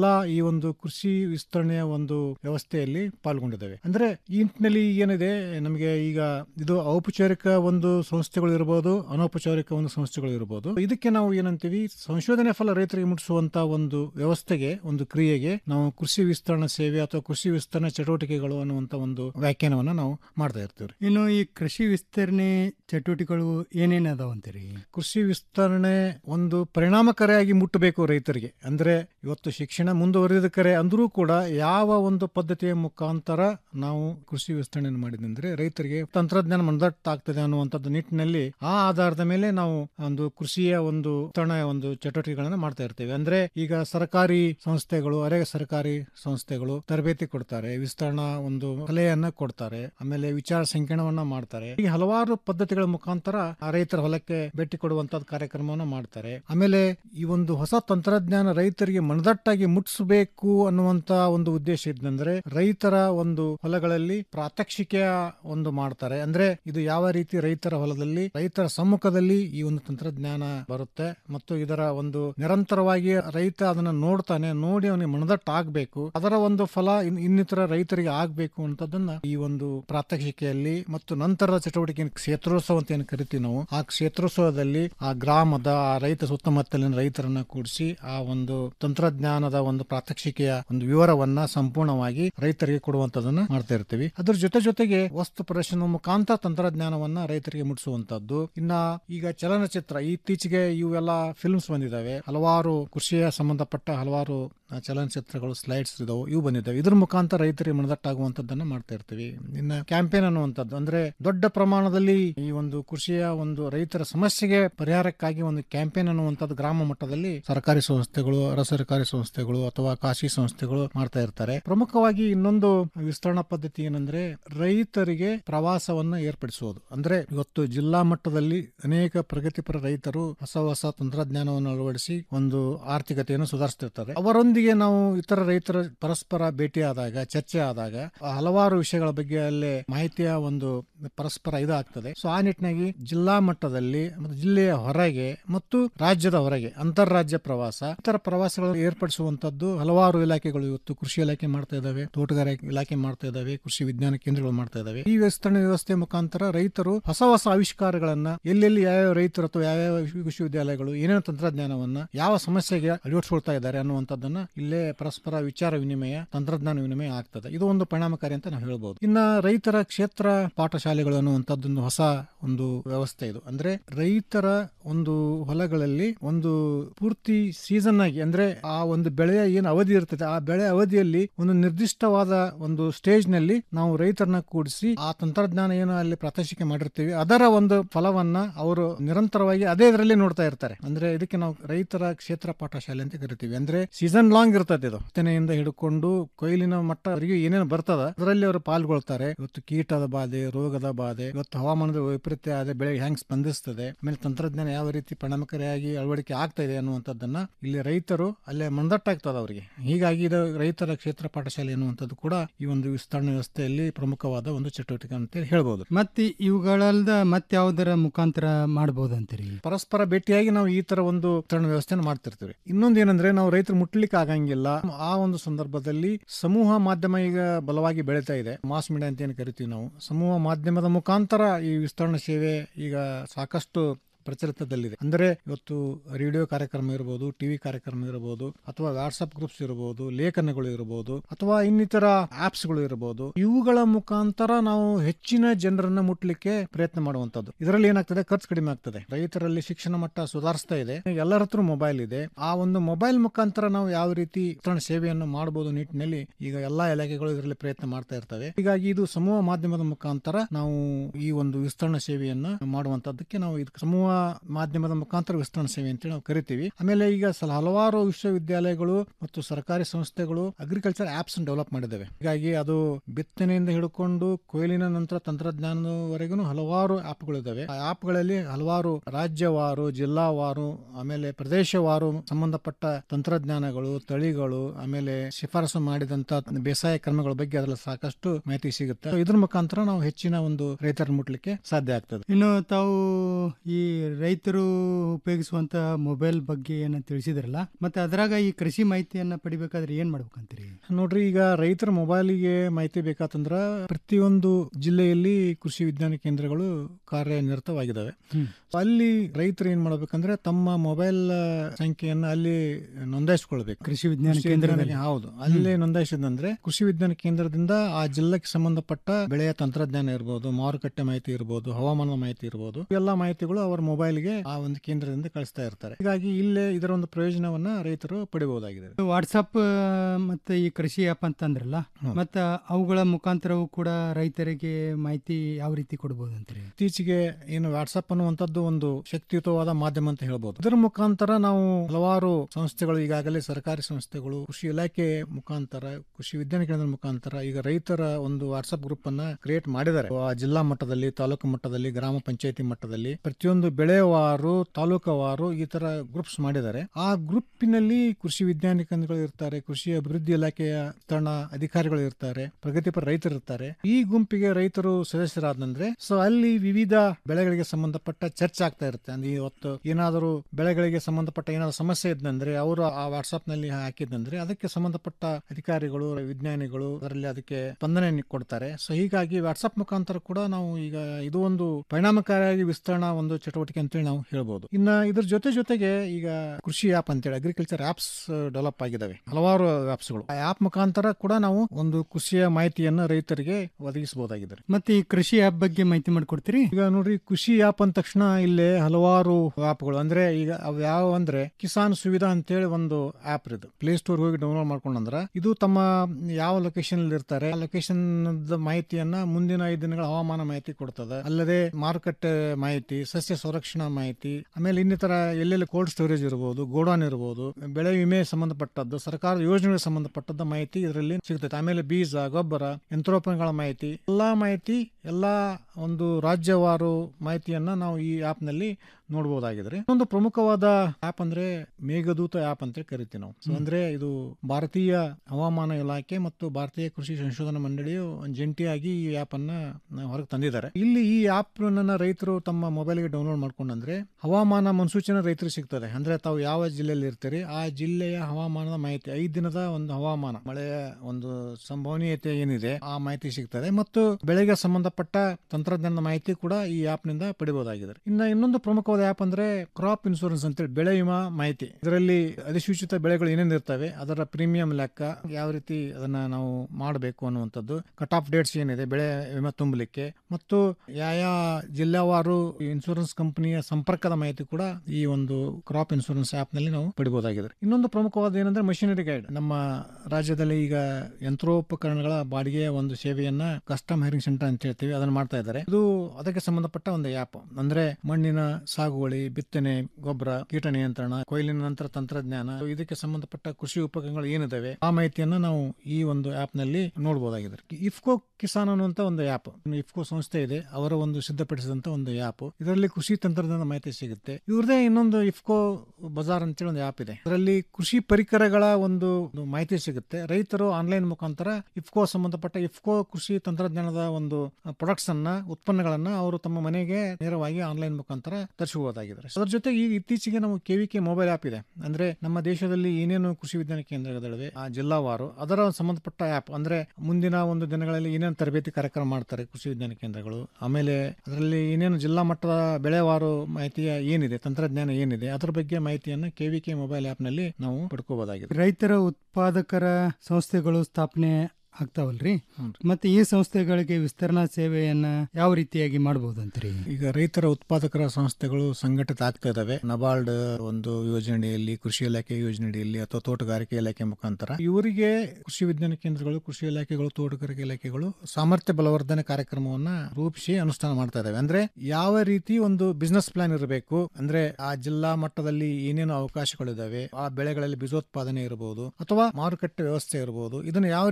ಎಲ್ಲ ಈ ಒಂದು ಕೃಷಿ ವಿಸ್ತರಣೆಯ ಒಂದು ವ್ಯವಸ್ಥೆಯಲ್ಲಿ ಪಾಲ್ಗೊಂಡಿದ್ದಾವೆ ಅಂದ್ರೆ ಈ ನಿಟ್ಟಿನಲ್ಲಿ ಏನಿದೆ ನಮಗೆ ಈಗ ಇದು ಔಪಚಾರಿಕ ಒಂದು ಸಂಸ್ಥೆಗಳು ಇರಬಹುದು ಅನೌಪಚಾರಿಕ ಒಂದು ಸಂಸ್ಥೆಗಳು ಇರಬಹುದು ಇದಕ್ಕೆ ನಾವು ಏನಂತೀವಿ ಸಂಶೋಧನೆ ಫಲ ರೈತರಿಗೆ ಮುಟ್ಟಿಸುವಂತ ಒಂದು ವ್ಯವಸ್ಥೆಗೆ ಒಂದು ಕ್ರಿಯೆಗೆ ನಾವು ಕೃಷಿ ವಿಸ್ತರಣಾ ಸೇವೆ ಅಥವಾ ಕೃಷಿ ವಿಸ್ತರಣಾ ಚಟುವಟಿಕೆಗಳು ಅನ್ನುವಂತ ಒಂದು ವ್ಯಾಖ್ಯಾನವನ್ನ ನಾವು ಮಾಡ್ತಾ ಇರ್ತೀವಿ
ಇನ್ನು ಈ ಕೃಷಿ ವಿಸ್ತರಣೆ ಚಟುವಟಿಕೆಗಳು ಏನೇನ್ ಅದಾವ ಅಂತೀರಿ
ಕೃಷಿ ವಿಸ್ತರಣೆ ಒಂದು ಪರಿಣಾಮಕಾರಿಯಾಗಿ ಮುಟ್ಟಬೇಕು ರೈತರಿಗೆ ಅಂದ್ರೆ ಇವತ್ತು ಶಿಕ್ಷಣ ಮುಂದುವರಿದ ಕರೆ ಅಂದ್ರೂ ಕೂಡ ಯಾವ ಒಂದು ಪದ್ಧತಿಯ ಮುಖಾಂತರ ನಾವು ಕೃಷಿ ವಿಸ್ತರಣೆ ಮಾಡಿದಂದ್ರೆ ರೈತರಿಗೆ ತಂತ್ರಜ್ಞಾನ ಮನದಟ್ಟಾಗ್ತದೆ ಅನ್ನುವಂಥದ್ದು ನಿಟ್ಟಿನಲ್ಲಿ ಆ ಆಧಾರದ ಮೇಲೆ ನಾವು ಒಂದು ಕೃಷಿಯ ಒಂದು ವಿಸ್ತರಣೆ ಒಂದು ಚಟುವಟಿಕೆಗಳನ್ನ ಮಾಡ್ತಾ ಇರ್ತೇವೆ ಅಂದ್ರೆ ಈಗ ಸರ್ಕಾರಿ ಸಂಸ್ಥೆಗಳು ಅರೆ ಸರ್ಕಾರಿ ಸಂಸ್ಥೆಗಳು ತರಬೇತಿ ಕೊಡ್ತಾರೆ ವಿಸ್ತರಣಾ ಒಂದು ಕಲೆಯನ್ನ ಕೊಡ್ತಾರೆ ಆಮೇಲೆ ವಿಚಾರ ಸಂಕಿರಣವನ್ನ ಮಾಡ್ತಾರೆ ಈ ಹಲವಾರು ಪದ್ಧತಿಗಳ ಮುಖಾಂತರ ಆ ರೈತರ ಹೊಲಕ್ಕೆ ಭೇಟಿ ಕೊಡುವಂತದ್ದು ಕಾರ್ಯಕ್ರಮವನ್ನ ಮಾಡ್ತಾರೆ ಆಮೇಲೆ ಈ ಒಂದು ಹೊಸ ತಂತ್ರಜ್ಞಾನ ರೈತರಿಗೆ ಮನದಟ್ಟಾಗಿ ಮುಟ್ಟಿಸಬೇಕು ಅನ್ನುವಂತ ಒಂದು ಉದ್ದೇಶ ಇದ್ದಂದ್ರೆ ರೈತರ ಒಂದು ಹೊಲಗಳಲ್ಲಿ ಪ್ರಾತ್ಯಕ್ಷಿಕೆಯ ಒಂದು ಮಾಡ್ತಾರೆ ಅಂದ್ರೆ ಇದು ಯಾವ ರೀತಿ ರೈತರ ಹೊಲದಲ್ಲಿ ರೈತರ ಸಮ್ಮುಖದಲ್ಲಿ ಈ ಒಂದು ತಂತ್ರಜ್ಞಾನ ಬರುತ್ತೆ ಮತ್ತು ಇದರ ಒಂದು ನಿರಂತರವಾಗಿ ರೈತ ಅದನ್ನ ನೋಡ್ತಾನೆ ನೋಡಿ ಅವನಿಗೆ ಮನದಟ್ಟಾಗಬೇಕು ಅದರ ಒಂದು ಫಲ ಇನ್- ಇನ್ನಿತರ ರೈತರಿಗೆ ಆಗ್ಬೇಕು ಅಂತದನ್ನ ಈ ಒಂದು ಪ್ರಾತ್ಯಕ್ಷಿಕೆಯಲ್ಲಿ ಮತ್ತು ನಂತರದ ಚಟುವಟಿಕೆ ಕ್ಷೇತ್ರೋತ್ಸವ ಅಂತ ಏನು ಕರಿತೀವಿ ನಾವು ಆ ಕ್ಷೇತ್ರೋತ್ಸವದಲ್ಲಿ ಆ ಗ್ರಾಮದ ಆ ರೈತ ಸುತ್ತಮುತ್ತಲಿನ ರೈತರನ್ನ ಕೂಡಿಸಿ ಆ ಒಂದು ತಂತ್ರಜ್ಞಾನದ ಒಂದು ಪ್ರಾತ್ಯಕ್ಷಿಕೆಯ ಒಂದು ವಿವರವನ್ನ ಸಂಪೂರ್ಣವಾಗಿ ರೈತರಿಗೆ ಕೊಡುವಂತದನ್ನ ಮಾಡ್ತಾ ಇರ್ತೀವಿ ಅದ್ರ ಜೊತೆ ಜೊತೆಗೆ ವಸ್ತು ಪ್ರದರ್ಶನ ಮುಖಾಂತರ ತಂತ್ರಜ್ಞಾನವನ್ನ ರೈತರಿಗೆ ಮುಟ್ಟಿಸುವಂತದ್ದು ಇನ್ನ ಈಗ ಚಲನಚಿತ್ರ ಇತ್ತೀಚೆಗೆ ಇವೆಲ್ಲ ಫಿಲ್ಮ್ಸ್ ಬಂದಿದ್ದಾವೆ ಹಲವಾರು ಕೃಷಿಯ ಸಂಬಂಧಪಟ್ಟ ಹಲವಾರು ಆ, ಚಲನಚಿತ್ರಗಳು ಸ್ಲೈಡ್ಸ್ ಇದಾವೆ ಇವು ಬಂದಿದ್ದಾವೆ ಇದ್ರ ಮುಖಾಂತರ ರೈತರಿಗೆ ಮನದಟ್ಟಾಗುವಂತದ್ದನ್ನ ಮಾಡ್ತಾ ಇರ್ತೀವಿ ಇನ್ನ ಕ್ಯಾಂಪೇನ್ ಅನ್ನುವಂಥದ್ದು ಅಂದ್ರೆ ದೊಡ್ಡ ಪ್ರಮಾಣದಲ್ಲಿ ಈ ಒಂದು ಕೃಷಿಯ ಒಂದು ರೈತರ ಸಮಸ್ಯೆಗೆ ಪರಿಹಾರಕ್ಕಾಗಿ ಒಂದು ಕ್ಯಾಂಪೇನ್ ಅನ್ನುವಂಥದ್ದು ಗ್ರಾಮ ಮಟ್ಟದಲ್ಲಿ ಸರ್ಕಾರಿ ಸಂಸ್ಥೆಗಳು ಅರ ಸರ್ಕಾರಿ ಸಂಸ್ಥೆಗಳು ಅಥವಾ ಖಾಸಗಿ ಸಂಸ್ಥೆಗಳು ಮಾಡ್ತಾ ಇರ್ತಾರೆ ಪ್ರಮುಖವಾಗಿ ಇನ್ನೊಂದು ವಿಸ್ತರಣಾ ಪದ್ಧತಿ ಏನಂದ್ರೆ ರೈತರಿಗೆ ಪ್ರವಾಸವನ್ನ ಏರ್ಪಡಿಸುವುದು ಅಂದ್ರೆ ಇವತ್ತು ಜಿಲ್ಲಾ ಮಟ್ಟದಲ್ಲಿ ಅನೇಕ ಪ್ರಗತಿಪರ ರೈತರು ಹೊಸ ಹೊಸ ತಂತ್ರಜ್ಞಾನವನ್ನು ಅಳವಡಿಸಿ ಒಂದು ಆರ್ಥಿಕತೆಯನ್ನು ಸುಧಾರಿಸ್ತಿರ್ತಾರೆ ಅವರೊಂದಿಗೆ ನಾವು ಇತರ ರೈತರ ಪರಸ್ಪರ ಭೇಟಿ ಆದಾಗ ಚರ್ಚೆ ಆದಾಗ ಹಲವಾರು ವಿಷಯಗಳ ಬಗ್ಗೆ ಅಲ್ಲಿ ಮಾಹಿತಿಯ ಒಂದು ಪರಸ್ಪರ ಇದಾಗ್ತದೆ ಸೊ ಆ ನಿಟ್ಟಿನಾಗಿ ಜಿಲ್ಲಾ ಮಟ್ಟದಲ್ಲಿ ಮತ್ತು ಜಿಲ್ಲೆಯ ಹೊರಗೆ ಮತ್ತು ರಾಜ್ಯದ ಹೊರಗೆ ಅಂತಾರಾಜ್ಯ ಪ್ರವಾಸ ಇತರ ಪ್ರವಾಸಗಳನ್ನು ಏರ್ಪಡಿಸುವಂತದ್ದು ಹಲವಾರು ಇಲಾಖೆಗಳು ಇವತ್ತು ಕೃಷಿ ಇಲಾಖೆ ಮಾಡ್ತಾ ಇದಾವೆ ತೋಟಗಾರಿಕೆ ಇಲಾಖೆ ಮಾಡ್ತಾ ಇದಾವೆ ಕೃಷಿ ವಿಜ್ಞಾನ ಕೇಂದ್ರಗಳು ಮಾಡ್ತಾ ಇದಾವೆ ಈ ವಿಸ್ತರಣೆ ವ್ಯವಸ್ಥೆ ಮುಖಾಂತರ ರೈತರು ಹೊಸ ಹೊಸ ಆವಿಷ್ಕಾರಗಳನ್ನ ಎಲ್ಲೆಲ್ಲಿ ಯಾವ್ಯಾವ ರೈತರು ಅಥವಾ ಯಾವ್ಯಾವ ವಿಶ್ವ- ವಿಶ್ವವಿದ್ಯಾಲಯಗಳು ಏನೇನು ತಂತ್ರಜ್ಞಾನವನ್ನ ಯಾವ ಸಮಸ್ಯೆಗೆ ಅಳವಡಿಸ್ಕೊಳ್ತಾ ಇದ್ದಾರೆ ಅನ್ನುವಂಥದ್ದನ್ನ ಇಲ್ಲೇ ಪರಸ್ಪರ ವಿಚಾರ ವಿನಿಮಯ ತಂತ್ರಜ್ಞಾನ ವಿನಿಮಯ ಆಗ್ತದೆ ಇದು ಒಂದು ಪರಿಣಾಮಕಾರಿ ಅಂತ ನಾವು ಹೇಳ್ಬೋದು ಇನ್ನ ರೈತರ ಕ್ಷೇತ್ರ ಪಾಠಶಾಲೆಗಳು ಅನ್ನುವಂಥದ್ದೊಂದು ಹೊಸ ಒಂದು ವ್ಯವಸ್ಥೆ ಇದು ಅಂದ್ರೆ ರೈತರ ಒಂದು ಹೊಲಗಳಲ್ಲಿ ಒಂದು ಪೂರ್ತಿ ಸೀಸನ್ ಆಗಿ ಅಂದ್ರೆ ಆ ಒಂದು ಬೆಳೆಯ ಏನು ಅವಧಿ ಇರ್ತದೆ ಆ ಬೆಳೆ ಅವಧಿಯಲ್ಲಿ ಒಂದು ನಿರ್ದಿಷ್ಟವಾದ ಒಂದು ಸ್ಟೇಜ್ ನಲ್ಲಿ ನಾವು ರೈತರನ್ನ ಕೂಡಿಸಿ ಆ ತಂತ್ರಜ್ಞಾನ ಏನು ಅಲ್ಲಿ ಪ್ರಾತ್ಯಕ್ಷಿಕೆ ಮಾಡಿರ್ತೀವಿ ಅದರ ಒಂದು ಫಲವನ್ನ ಅವರು ನಿರಂತರವಾಗಿ ಅದೇ ಇದರಲ್ಲಿ ನೋಡ್ತಾ ಇರ್ತಾರೆ ಅಂದ್ರೆ ಇದಕ್ಕೆ ನಾವು ರೈತರ ಕ್ಷೇತ್ರ ಪಾಠಶಾಲೆ ಅಂತ ಕರಿತೀವಿ ಅಂದ್ರೆ ಸೀಸನ್ ಲಾಂಗ್ ಇರ್ತದೆ ಇದು ಬಿತ್ತನೆಯಿಂದ ಹಿಡ್ಕೊಂಡು ಕೊಯ್ಲಿನ ಮಟ್ಟವರೆಗೆ ಏನೇನು ಬರ್ತದ ಅದರಲ್ಲಿ ಅವರು ಪಾಲ್ಗೊಳ್ತಾರೆ ಇವತ್ತು ಕೀಟದ ಬಾಧೆ ರೋಗದ ಬಾಧೆ ಇವತ್ತು ಹವಾಮಾನದ ವೈಪರೀತ್ಯ ಆದ ಬೆಳೆ ಹೆಂಗ್ ಸ್ಪಂದಿಸ್ತದೆ ಆಮೇಲೆ ತಂತ್ರಜ್ಞಾನ ಯಾವ ರೀತಿ ಪರಿಣಾಮಕಾರಿಯಾಗಿ ಅಳವಡಿಕೆ ಆಗ್ತಾ ಇದೆ ಅನ್ನುವಂಥದ್ದನ್ನ ಇಲ್ಲಿ ರೈತರು ಅಲ್ಲೇ ಮಂದಟ್ಟಾಗ್ತದೆ ಅವರಿಗೆ ಹೀಗಾಗಿ ಇದು ರೈತರ ಕ್ಷೇತ್ರ ಪಾಠಶಾಲೆ ಅನ್ನುವಂಥದ್ದು ಕೂಡ ಈ ಒಂದು ವಿಸ್ತರಣೆ ವ್ಯವಸ್ಥೆಯಲ್ಲಿ ಪ್ರಮುಖವಾದ ಒಂದು ಚಟುವಟಿಕೆ ಅಂತ ಹೇಳ್ಬೋದು
ಮತ್ತೆ ಇವುಗಳಲ್ದ ಮತ್ಯಾವುದರ ಮುಖಾಂತರ ಮಾಡಬಹುದು ಅಂತೀರಿ
ಪರಸ್ಪರ ಭೇಟಿಯಾಗಿ ನಾವು ಈ ತರ ಒಂದು ವಿತರಣಾ ವ್ಯವಸ್ಥೆಯನ್ನು ಮಾಡ್ತಿರ್ತೀವಿ ಇನ್ನೊಂದು ಏನಂದ್ರೆ ನಾವು ರೈತರು ಮುಟ್ಲಿಕ್ಕೆ ಆಗಂಗಿಲ್ಲ ಆ ಒಂದು ಸಂದರ್ಭದಲ್ಲಿ ಸಮೂಹ ಮಾಧ್ಯಮ ಈಗ ಬಲವಾಗಿ ಬೆಳೀತಾ ಇದೆ ಮಾಸ್ ಮೀಡಿಯಾ ಅಂತ ಏನು ಕರಿತೀವಿ ನಾವು ಸಮೂಹ ಮಾಧ್ಯಮದ ಮುಖಾಂತರ ಈ ವಿಸ್ತರಣಾ ಸೇವೆ ಈಗ ಸಾಕಷ್ಟು ಪ್ರಚಲಿತದಲ್ಲಿದೆ ಅಂದ್ರೆ ಇವತ್ತು ರೇಡಿಯೋ ಕಾರ್ಯಕ್ರಮ ಇರಬಹುದು ಟಿವಿ ಕಾರ್ಯಕ್ರಮ ಇರಬಹುದು ಅಥವಾ ವಾಟ್ಸ್ಆಪ್ ಗ್ರೂಪ್ಸ್ ಇರಬಹುದು ಲೇಖನಗಳು ಇರಬಹುದು ಅಥವಾ ಇನ್ನಿತರ ಆಪ್ಸ್ ಗಳು ಇರಬಹುದು ಇವುಗಳ ಮುಖಾಂತರ ನಾವು ಹೆಚ್ಚಿನ ಜನರನ್ನ ಮುಟ್ಲಿಕ್ಕೆ ಪ್ರಯತ್ನ ಮಾಡುವಂತದ್ದು ಇದರಲ್ಲಿ ಏನಾಗ್ತದೆ ಖರ್ಚು ಕಡಿಮೆ ಆಗ್ತದೆ ರೈತರಲ್ಲಿ ಶಿಕ್ಷಣ ಮಟ್ಟ ಸುಧಾರಿಸ್ತಾ ಇದೆ ಎಲ್ಲರ ಹತ್ರ ಮೊಬೈಲ್ ಇದೆ ಆ ಒಂದು ಮೊಬೈಲ್ ಮುಖಾಂತರ ನಾವು ಯಾವ ರೀತಿ ವಿತರಣಾ ಸೇವೆಯನ್ನು ಮಾಡಬಹುದು ನಿಟ್ಟಿನಲ್ಲಿ ಈಗ ಎಲ್ಲಾ ಇಲಾಖೆಗಳು ಇದರಲ್ಲಿ ಪ್ರಯತ್ನ ಮಾಡ್ತಾ ಇರ್ತವೆ ಹೀಗಾಗಿ ಇದು ಸಮೂಹ ಮಾಧ್ಯಮದ ಮುಖಾಂತರ ನಾವು ಈ ಒಂದು ವಿಸ್ತರಣಾ ಸೇವೆಯನ್ನ ಮಾಡುವಂತದ್ದಕ್ಕೆ ನಾವು ಇದಕ್ಕೆ ಸಮೂಹ ಮಾಧ್ಯಮದ ಮುಖಾಂತರ ವಿಸ್ತರಣಾ ಸೇವೆ ಅಂತ ನಾವು ಕರಿತೀವಿ ಆಮೇಲೆ ಈಗ ಸಲ ಹಲವಾರು ವಿಶ್ವವಿದ್ಯಾಲಯಗಳು ಮತ್ತು ಸರ್ಕಾರಿ ಸಂಸ್ಥೆಗಳು ಅಗ್ರಿಕಲ್ಚರ್ ಆಪ್ಸ್ ಡೆವಲಪ್ ಮಾಡಿದ್ದಾವೆ ಹೀಗಾಗಿ ಅದು ಬಿತ್ತನೆಯಿಂದ ಹಿಡ್ಕೊಂಡು ಕೊಯ್ಲಿನ ನಂತರ ತಂತ್ರಜ್ಞಾನದವರೆಗೂ ಹಲವಾರು ಆಪ್ಗಳಿದ್ದಾವೆ ಆ ಆಪ್ಗಳಲ್ಲಿ ಹಲವಾರು ರಾಜ್ಯವಾರು ಜಿಲ್ಲಾವಾರು ಆಮೇಲೆ ಪ್ರದೇಶವಾರು ಸಂಬಂಧಪಟ್ಟ ತಂತ್ರಜ್ಞಾನಗಳು ತಳಿಗಳು ಆಮೇಲೆ ಶಿಫಾರಸು ಮಾಡಿದಂತ ಬೇಸಾಯ ಕ್ರಮಗಳ ಬಗ್ಗೆ ಅದರಲ್ಲಿ ಸಾಕಷ್ಟು ಮಾಹಿತಿ ಸಿಗುತ್ತೆ ಇದ್ರ ಮುಖಾಂತರ ನಾವು ಹೆಚ್ಚಿನ ಒಂದು ರೈತರ ಮುಟ್ಲಿಕ್ಕೆ ಸಾಧ್ಯ ಆಗ್ತದೆ
ಇನ್ನು ತಾವು ಈ ರೈತರು ಉಪಯೋಗಿಸುವಂತ ಮೊಬೈಲ್ ಬಗ್ಗೆ ಏನ ತಿಳಿಸಿದ್ರಲ್ಲ ಮತ್ತೆ ಅದ್ರಾಗ ಈ ಕೃಷಿ ಮಾಹಿತಿಯನ್ನ ಪಡಿಬೇಕಾದ್ರೆ ಏನ್ ಮಾಡ್ಬೇಕಂತೀರಿ
ನೋಡ್ರಿ ಈಗ ರೈತರ ಮೊಬೈಲಿಗೆ ಮಾಹಿತಿ ಬೇಕಾತಂದ್ರ ಪ್ರತಿಯೊಂದು ಜಿಲ್ಲೆಯಲ್ಲಿ ಕೃಷಿ ವಿಜ್ಞಾನ ಕೇಂದ್ರಗಳು ಕಾರ್ಯನಿರತವಾಗಿದ್ದಾವೆ ಅಲ್ಲಿ ರೈತರು ಏನ್ ಮಾಡ್ಬೇಕಂದ್ರೆ ತಮ್ಮ ಮೊಬೈಲ್ ಸಂಖ್ಯೆಯನ್ನ ಅಲ್ಲಿ ನೋಂದಾಯಿಸ್ಕೊಳ್ಬೇಕು
ಕೃಷಿ ವಿಜ್ಞಾನ ಕೇಂದ್ರದಲ್ಲಿ
ಹೌದು ಅಲ್ಲಿ ನೋಂದಾಯಿಸಿದಂದ್ರೆ ಕೃಷಿ ವಿಜ್ಞಾನ ಕೇಂದ್ರದಿಂದ ಆ ಜಿಲ್ಲೆಗೆ ಸಂಬಂಧಪಟ್ಟ ಬೆಳೆಯ ತಂತ್ರಜ್ಞಾನ ಇರ್ಬೋದು ಮಾರುಕಟ್ಟೆ ಮಾಹಿತಿ ಇರ್ಬೋದು ಹವಾಮಾನ ಮಾಹಿತಿ ಇರ್ಬೋದು ಎಲ್ಲ ಮಾಹಿತಿಗಳು ಅವರ ಮೊಬೈಲ್ಗೆ ಆ ಒಂದು ಕೇಂದ್ರದಿಂದ ಕಳಿಸ್ತಾ ಇರ್ತಾರೆ ಹೀಗಾಗಿ ಇಲ್ಲೇ ಇದರ ಒಂದು ಪ್ರಯೋಜನವನ್ನ ರೈತರು ಪಡಿಬಹುದಾಗಿದೆ
ವಾಟ್ಸಪ್ ಮತ್ತೆ ಈ ಕೃಷಿ ಆ್ಯಪ್ ಅಂತಂದ್ರಲ್ಲ ಮತ್ತ ಅವುಗಳ ಮುಖಾಂತರವೂ ಕೂಡ ರೈತರಿಗೆ ಮಾಹಿತಿ ಯಾವ ರೀತಿ ಕೊಡ್ಬೋದು ಅಂತೀರಿ
ಇತ್ತೀಚೆಗೆ ಏನು ವಾಟ್ಸ್ಆಪ್ ಅನ್ನುವಂಥದ್ದು ಒಂದು ಶಕ್ತಿಯುತವಾದ ಮಾಧ್ಯಮ ಅಂತ ಹೇಳ್ಬೋದು ಇದರ ಮುಖಾಂತರ ನಾವು ಹಲವಾರು ಸಂಸ್ಥೆಗಳು ಈಗಾಗಲೇ ಸರ್ಕಾರಿ ಸಂಸ್ಥೆಗಳು ಕೃಷಿ ಇಲಾಖೆ ಮುಖಾಂತರ ಕೃಷಿ ವಿಜ್ಞಾನ ಕೇಂದ್ರದ ಮುಖಾಂತರ ಈಗ ರೈತರ ಒಂದು ವಾಟ್ಸ್ಆಪ್ ಗ್ರೂಪ್ ಅನ್ನ ಕ್ರಿಯೇಟ್ ಮಾಡಿದ್ದಾರೆ ಆ ಜಿಲ್ಲಾ ಮಟ್ಟದಲ್ಲಿ ತಾಲೂಕು ಮಟ್ಟದಲ್ಲಿ ಗ್ರಾಮ ಪಂಚಾಯತಿ ಮಟ್ಟದಲ್ಲಿ ಪ್ರತಿಯೊಂದು ಬೆಳೆವಾರು ತಾಲೂಕವಾರು ಈ ತರ ಗ್ರೂಪ್ಸ್ ಮಾಡಿದ್ದಾರೆ ಆ ಗ್ರೂಪಿನಲ್ಲಿ ಕೃಷಿ ವಿಜ್ಞಾನ ಕೇಂದ್ರಗಳು ಇರ್ತಾರೆ ಕೃಷಿ ಅಭಿವೃದ್ಧಿ ಇಲಾಖೆಯ ತಣ ಅಧಿಕಾರಿಗಳು ಇರ್ತಾರೆ ಪ್ರಗತಿಪರ ರೈತರು ಇರ್ತಾರೆ ಈ ಗುಂಪಿಗೆ ರೈತರು ಸದಸ್ಯರಾದಂದ್ರೆ ಸೊ ಅಲ್ಲಿ ವಿವಿಧ ಬೆಳೆಗಳಿಗೆ ಸಂಬಂಧಪಟ್ಟ ಚರ್ಚೆ ಆಗ್ತಾ ಇರುತ್ತೆ ಅಂದ್ರೆ ಇವತ್ತು ಏನಾದರೂ ಬೆಳೆಗಳಿಗೆ ಸಂಬಂಧಪಟ್ಟ ಏನಾದ್ರು ಸಮಸ್ಯೆ ಇದ್ದಂದ್ರೆ ಅವರು ಆ ವಾಟ್ಸ್ಆಪ್ ನಲ್ಲಿ ಹಾಕಿದಂದ್ರೆ ಅದಕ್ಕೆ ಸಂಬಂಧಪಟ್ಟ ಅಧಿಕಾರಿಗಳು ವಿಜ್ಞಾನಿಗಳು ಅದರಲ್ಲಿ ಅದಕ್ಕೆ ಸ್ಪಂದನೆ ಕೊಡ್ತಾರೆ ಸೊ ಹೀಗಾಗಿ ವಾಟ್ಸ್ಆಪ್ ಮುಖಾಂತರ ಕೂಡ ನಾವು ಈಗ ಇದು ಒಂದು ಪರಿಣಾಮಕಾರಿಯಾಗಿ ವಿಸ್ತರಣಾ ಒಂದು ಚಟುವಟಿಕೆ ಅಂತೇಳಿ ನಾವು ಹೇಳ್ಬೋದು ಇನ್ನ ಇದ್ರ ಜೊತೆ ಜೊತೆಗೆ ಈಗ ಕೃಷಿ ಆಪ್ ಅಂತೇಳಿ ಅಗ್ರಿಕಲ್ಚರ್ ಆಪ್ಸ್ ಡೆವಲಪ್ ಆಗಿದಾವೆ ಹಲವಾರು ಆಪ್ಸ್ಗಳು ಆ ಆಪ್ ಮುಖಾಂತರ ಕೂಡ ನಾವು ಒಂದು ಕೃಷಿಯ ಮಾಹಿತಿಯನ್ನ ರೈತರಿಗೆ ಒದಗಿಸಬಹುದಾಗಿದೆ
ಮತ್ತೆ ಈ ಕೃಷಿ ಆ್ಯಪ್ ಬಗ್ಗೆ ಮಾಹಿತಿ ಮಾಡ್ಕೊಡ್ತೀರಿ
ಈಗ ನೋಡ್ರಿ ಕೃಷಿ ಆಪ್ ಅಂದ ತಕ್ಷಣ ಇಲ್ಲೇ ಹಲವಾರು ಆಪ್ಗಳು ಅಂದ್ರೆ ಈಗ ಅವ್ ಯಾವ ಅಂದ್ರೆ ಕಿಸಾನ್ ಸುವಿಧಾ ಅಂತೇಳಿ ಒಂದು ಆಪ್ ಇದು ಪ್ಲೇ ಸ್ಟೋರ್ ಹೋಗಿ ಡೌನ್ಲೋಡ್ ಮಾಡ್ಕೊಂಡ್ರ ಇದು ತಮ್ಮ ಯಾವ ಲೊಕೇಶನ್ ಇರ್ತಾರೆ ಆ ಲೊಕೇಶನ್ ಮಾಹಿತಿಯನ್ನ ಮುಂದಿನ ಐದು ದಿನಗಳ ಹವಾಮಾನ ಮಾಹಿತಿ ಕೊಡ್ತದೆ ಅಲ್ಲದೆ ಮಾರುಕಟ್ಟೆ ಮಾಹಿತಿ ಸಸ್ಯ ಸಂರಕ್ಷಣಾ ಮಾಹಿತಿ ಆಮೇಲೆ ಇನ್ನಿತರ ಎಲ್ಲೆಲ್ಲಿ ಕೋಲ್ಡ್ ಸ್ಟೋರೇಜ್ ಇರಬಹುದು ಗೋಡೌನ್ ಇರಬಹುದು ಬೆಳೆ ವಿಮೆ ಸಂಬಂಧಪಟ್ಟದ್ದು ಸರ್ಕಾರದ ಯೋಜನೆಗಳಿಗೆ ಸಂಬಂಧಪಟ್ಟದ್ದ ಮಾಹಿತಿ ಇದರಲ್ಲಿ ಸಿಗ್ತೈತೆ ಆಮೇಲೆ ಬೀಜ ಗೊಬ್ಬರ ಯಂತ್ರೋಪಕರಣಗಳ ಮಾಹಿತಿ ಎಲ್ಲಾ ಮಾಹಿತಿ ಎಲ್ಲಾ ಒಂದು ರಾಜ್ಯವಾರು ಮಾಹಿತಿಯನ್ನ ನಾವು ಈ ಆಪ್ ನಲ್ಲಿ ನೋಡಬಹುದಾಗಿದೆ ಒಂದು ಪ್ರಮುಖವಾದ ಆಪ್ ಅಂದ್ರೆ ಮೇಘದೂತ ಆಪ್ ಅಂತ ಕರಿತೀವಿ ನಾವು ಸೊ ಅಂದ್ರೆ ಇದು ಭಾರತೀಯ ಹವಾಮಾನ ಇಲಾಖೆ ಮತ್ತು ಭಾರತೀಯ ಕೃಷಿ ಸಂಶೋಧನಾ ಮಂಡಳಿಯು ಜಂಟಿಯಾಗಿ ಈ ಆಪ್ ಅನ್ನ ಹೊರಗೆ ತಂದಿದ್ದಾರೆ ಇಲ್ಲಿ ಈ ಆಪ್ ನನ್ನ ರೈತರು ತಮ್ಮ ಮೊಬೈಲ್ಗೆ ಡೌನ್ಲೋಡ್ ಮಾಡ್ಕೊಂಡ್ರೆ ಹವಾಮಾನ ಮುನ್ಸೂಚನೆ ರೈತರಿಗೆ ಸಿಗ್ತದೆ ಅಂದ್ರೆ ತಾವು ಯಾವ ಜಿಲ್ಲೆಯಲ್ಲಿ ಇರ್ತೀರಿ ಆ ಜಿಲ್ಲೆಯ ಹವಾಮಾನದ ಮಾಹಿತಿ ಐದು ದಿನದ ಒಂದು ಹವಾಮಾನ ಮಳೆಯ ಒಂದು ಸಂಭವನೀಯತೆ ಏನಿದೆ ಆ ಮಾಹಿತಿ ಸಿಗ್ತದೆ ಮತ್ತು ಬೆಳೆಗೆ ಸಂಬಂಧಪಟ್ಟ ತಂತ್ರಜ್ಞಾನದ ಮಾಹಿತಿ ಕೂಡ ಈ ಆಪ್ ನಿಂದ ಪಡಿಬಹುದಾಗಿದೆ ಇನ್ನು ಇನ್ನೊಂದು ಪ್ರಮುಖವಾದ ಆಪ್ ಅಂದ್ರೆ ಕ್ರಾಪ್ ಇನ್ಶೂರೆನ್ಸ್ ಅಂತೇಳಿ ಬೆಳೆ ವಿಮಾ ಮಾಹಿತಿ ಇದರಲ್ಲಿ ಅಧಿಸೂಚಿತ ಬೆಳೆಗಳು ಏನೇನು ಇರ್ತವೆ ಅದರ ಪ್ರೀಮಿಯಂ ಲೆಕ್ಕ ಯಾವ ರೀತಿ ಅದನ್ನ ನಾವು ಮಾಡಬೇಕು ಅನ್ನುವಂಥದ್ದು ಕಟ್ ಆಫ್ ಡೇಟ್ಸ್ ಏನಿದೆ ಬೆಳೆ ವಿಮಾ ತುಂಬಲಿಕ್ಕೆ ಮತ್ತು ಯಾವ ಜಿಲ್ಲಾವಾರು ಇನ್ಶೂರೆನ್ಸ್ ಕಂಪನಿಯ ಸಂಪರ್ಕದ ಮಾಹಿತಿ ಕೂಡ ಈ ಒಂದು ಕ್ರಾಪ್ ಇನ್ಶೂರೆನ್ಸ್ ಆಪ್ ನಲ್ಲಿ ನಾವು ಪಡಿಬಹುದಾಗಿದೆ ಇನ್ನೊಂದು ಪ್ರಮುಖವಾದ ಏನಂದ್ರೆ ಮಷಿನರಿ ಗೈಡ್ ನಮ್ಮ ರಾಜ್ಯದಲ್ಲಿ ಈಗ ಯಂತ್ರೋಪಕರಣಗಳ ಬಾಡಿಗೆಯ ಒಂದು ಸೇವೆಯನ್ನ ಕಸ್ಟಮ್ ಹೈರಿಂಗ್ ಸೆಂಟರ್ ಅಂತ ಹೇಳ್ತೀವಿ ಅದನ್ನ ಮಾಡ್ತಾ ಇದ್ದಾರೆ ಇದು ಅದಕ್ಕೆ ಸಂಬಂಧಪಟ್ಟ ಒಂದು ಆಪ್ ಅಂದ್ರೆ ಮಣ್ಣಿನ ಸಾಗುವಳಿ ಬಿತ್ತನೆ ಗೊಬ್ಬರ ಕೀಟ ನಿಯಂತ್ರಣ ಕೊಯ್ಲಿನ ನಂತರ ತಂತ್ರಜ್ಞಾನ ಇದಕ್ಕೆ ಸಂಬಂಧಪಟ್ಟ ಕೃಷಿ ಉಪಕರಣಗಳು ಏನಿದಾವೆ ಆ ಮಾಹಿತಿಯನ್ನ ನಾವು ಈ ಒಂದು ಆಪ್ ನಲ್ಲಿ ನೋಡಬಹುದಾಗಿದೆ ಇಫ್ಕೋ ಕಿಸಾನ್ ಅನ್ನುವಂತ ಒಂದು ಆಪ್ ಇಫ್ಕೋ ಸಂಸ್ಥೆ ಇದೆ ಅವರ ಒಂದು ಸಿದ್ಧಪಡಿಸಿದಂತ ಒಂದು ಆಪ್ ಇದರಲ್ಲಿ ಕೃಷಿ ತಂತ್ರಜ್ಞಾನ ಮಾಹಿತಿ ಸಿಗುತ್ತೆ ಇವ್ರದೇ ಇನ್ನೊಂದು ಇಫ್ಕೋ ಬಜಾರ್ ಅಂತೇಳಿ ಒಂದು ಆಪ್ ಇದೆ ಅದರಲ್ಲಿ ಕೃಷಿ ಪರಿಕರಗಳ ಒಂದು ಒಂದು ಮಾಹಿತಿ ಸಿಗುತ್ತೆ ರೈತರು ಆನ್ಲೈನ್ ಮುಖಾಂತರ ಇಫ್ಕೋ ಸಂಬಂಧಪಟ್ಟ ಇಫ್ಕೋ ಕೃಷಿ ತಂತ್ರಜ್ಞಾನದ ಒಂದು ಪ್ರಾಡಕ್ಟ್ಸ್ ಅನ್ನ ಉತ್ಪನ್ನಗಳನ್ನ ಅವರು ತಮ್ಮ ಮನೆಗೆ ನೇರವಾಗಿ ಆನ್ಲೈನ್ ಮುಖಾಂತರ ತರಿಸಬಹುದಾಗಿದೆ ಅದರ ಜೊತೆಗೆ ಈಗ ಇತ್ತೀಚೆಗೆ ನಾವು ಕೆವಿಕೆ ಮೊಬೈಲ್ ಆಪ್ ಇದೆ ಅಂದ್ರೆ ನಮ್ಮ ದೇಶದಲ್ಲಿ ಏನೇನು ಕೃಷಿ ವಿಜ್ಞಾನ ಕೇಂದ್ರಗಳಿವೆ ಆ ಜಿಲ್ಲಾವಾರು ಅದರ ಸಂಬಂಧಪಟ್ಟ ಆಪ್ ಅಂದ್ರೆ ಮುಂದಿನ ಒಂದು ದಿನಗಳಲ್ಲಿ ಏನೇನು ತರಬೇತಿ ಕಾರ್ಯಕ್ರಮ ಮಾಡ್ತಾರೆ ಕೃಷಿ ವಿಜ್ಞಾನ ಕೇಂದ್ರಗಳು ಆಮೇಲೆ ಅದರಲ್ಲಿ ಏನೇನು ಜಿಲ್ಲಾ ಮಟ್ಟದ ಬೆಳೆವಾರು ಮಾಹಿತಿಯ ಏನಿದೆ ತಂತ್ರಜ್ಞಾನ ಏನಿದೆ ಅದರ ಬಗ್ಗೆ ಮಾಹಿತಿಯನ್ನು ಕೆವಿಕೆ ಮೊಬೈಲ್ ಆಪ್ ನಲ್ಲಿ ನಾವು ಪಡ್ಕೋಬಹುದಾಗಿದೆ
ರೈತರ ಉತ್ಪಾದಕರ ಸಂಸ್ಥೆಗಳು ಸ್ಥಾಪನೆ ಆಗ್ತಾವಲ್ರಿ ಮತ್ತೆ ಈ ಸಂಸ್ಥೆಗಳಿಗೆ ವಿಸ್ತರಣಾ ಸೇವೆಯನ್ನ ಯಾವ ರೀತಿಯಾಗಿ ಮಾಡಬಹುದಂತ್ರಿ
ಈಗ ರೈತರ ಉತ್ಪಾದಕರ ಸಂಸ್ಥೆಗಳು ಸಂಘಟಿತ ಆಗ್ತಾ ಇದಾವೆ ನಬಾರ್ಡ್ ಒಂದು ಯೋಜನೆಯಲ್ಲಿ ಕೃಷಿ ಇಲಾಖೆ ಯೋಜನೆಯಲ್ಲಿ ಅಥವಾ ತೋಟಗಾರಿಕೆ ಇಲಾಖೆ ಮುಖಾಂತರ ಇವರಿಗೆ ಕೃಷಿ ವಿಜ್ಞಾನ ಕೇಂದ್ರಗಳು ಕೃಷಿ ಇಲಾಖೆಗಳು ತೋಟಗಾರಿಕೆ ಇಲಾಖೆಗಳು ಸಾಮರ್ಥ್ಯ ಬಲವರ್ಧನೆ ಕಾರ್ಯಕ್ರಮವನ್ನ ರೂಪಿಸಿ ಅನುಷ್ಠಾನ ಮಾಡ್ತಾ ಇದಾವೆ ಅಂದ್ರೆ ಯಾವ ರೀತಿ ಒಂದು ಬಿಸ್ನೆಸ್ ಪ್ಲಾನ್ ಇರಬೇಕು ಅಂದ್ರೆ ಆ ಜಿಲ್ಲಾ ಮಟ್ಟದಲ್ಲಿ ಏನೇನು ಅವಕಾಶಗಳಿದಾವೆ ಆ ಬೆಳೆಗಳಲ್ಲಿ ಬೀಜೋತ್ಪಾದನೆ ಇರಬಹುದು ಅಥವಾ ಮಾರುಕಟ್ಟೆ ವ್ಯವಸ್ಥೆ ಇರಬಹುದು ಇದನ್ನು ಯಾವ ರೀತಿ ಬಲಪಡಿಸ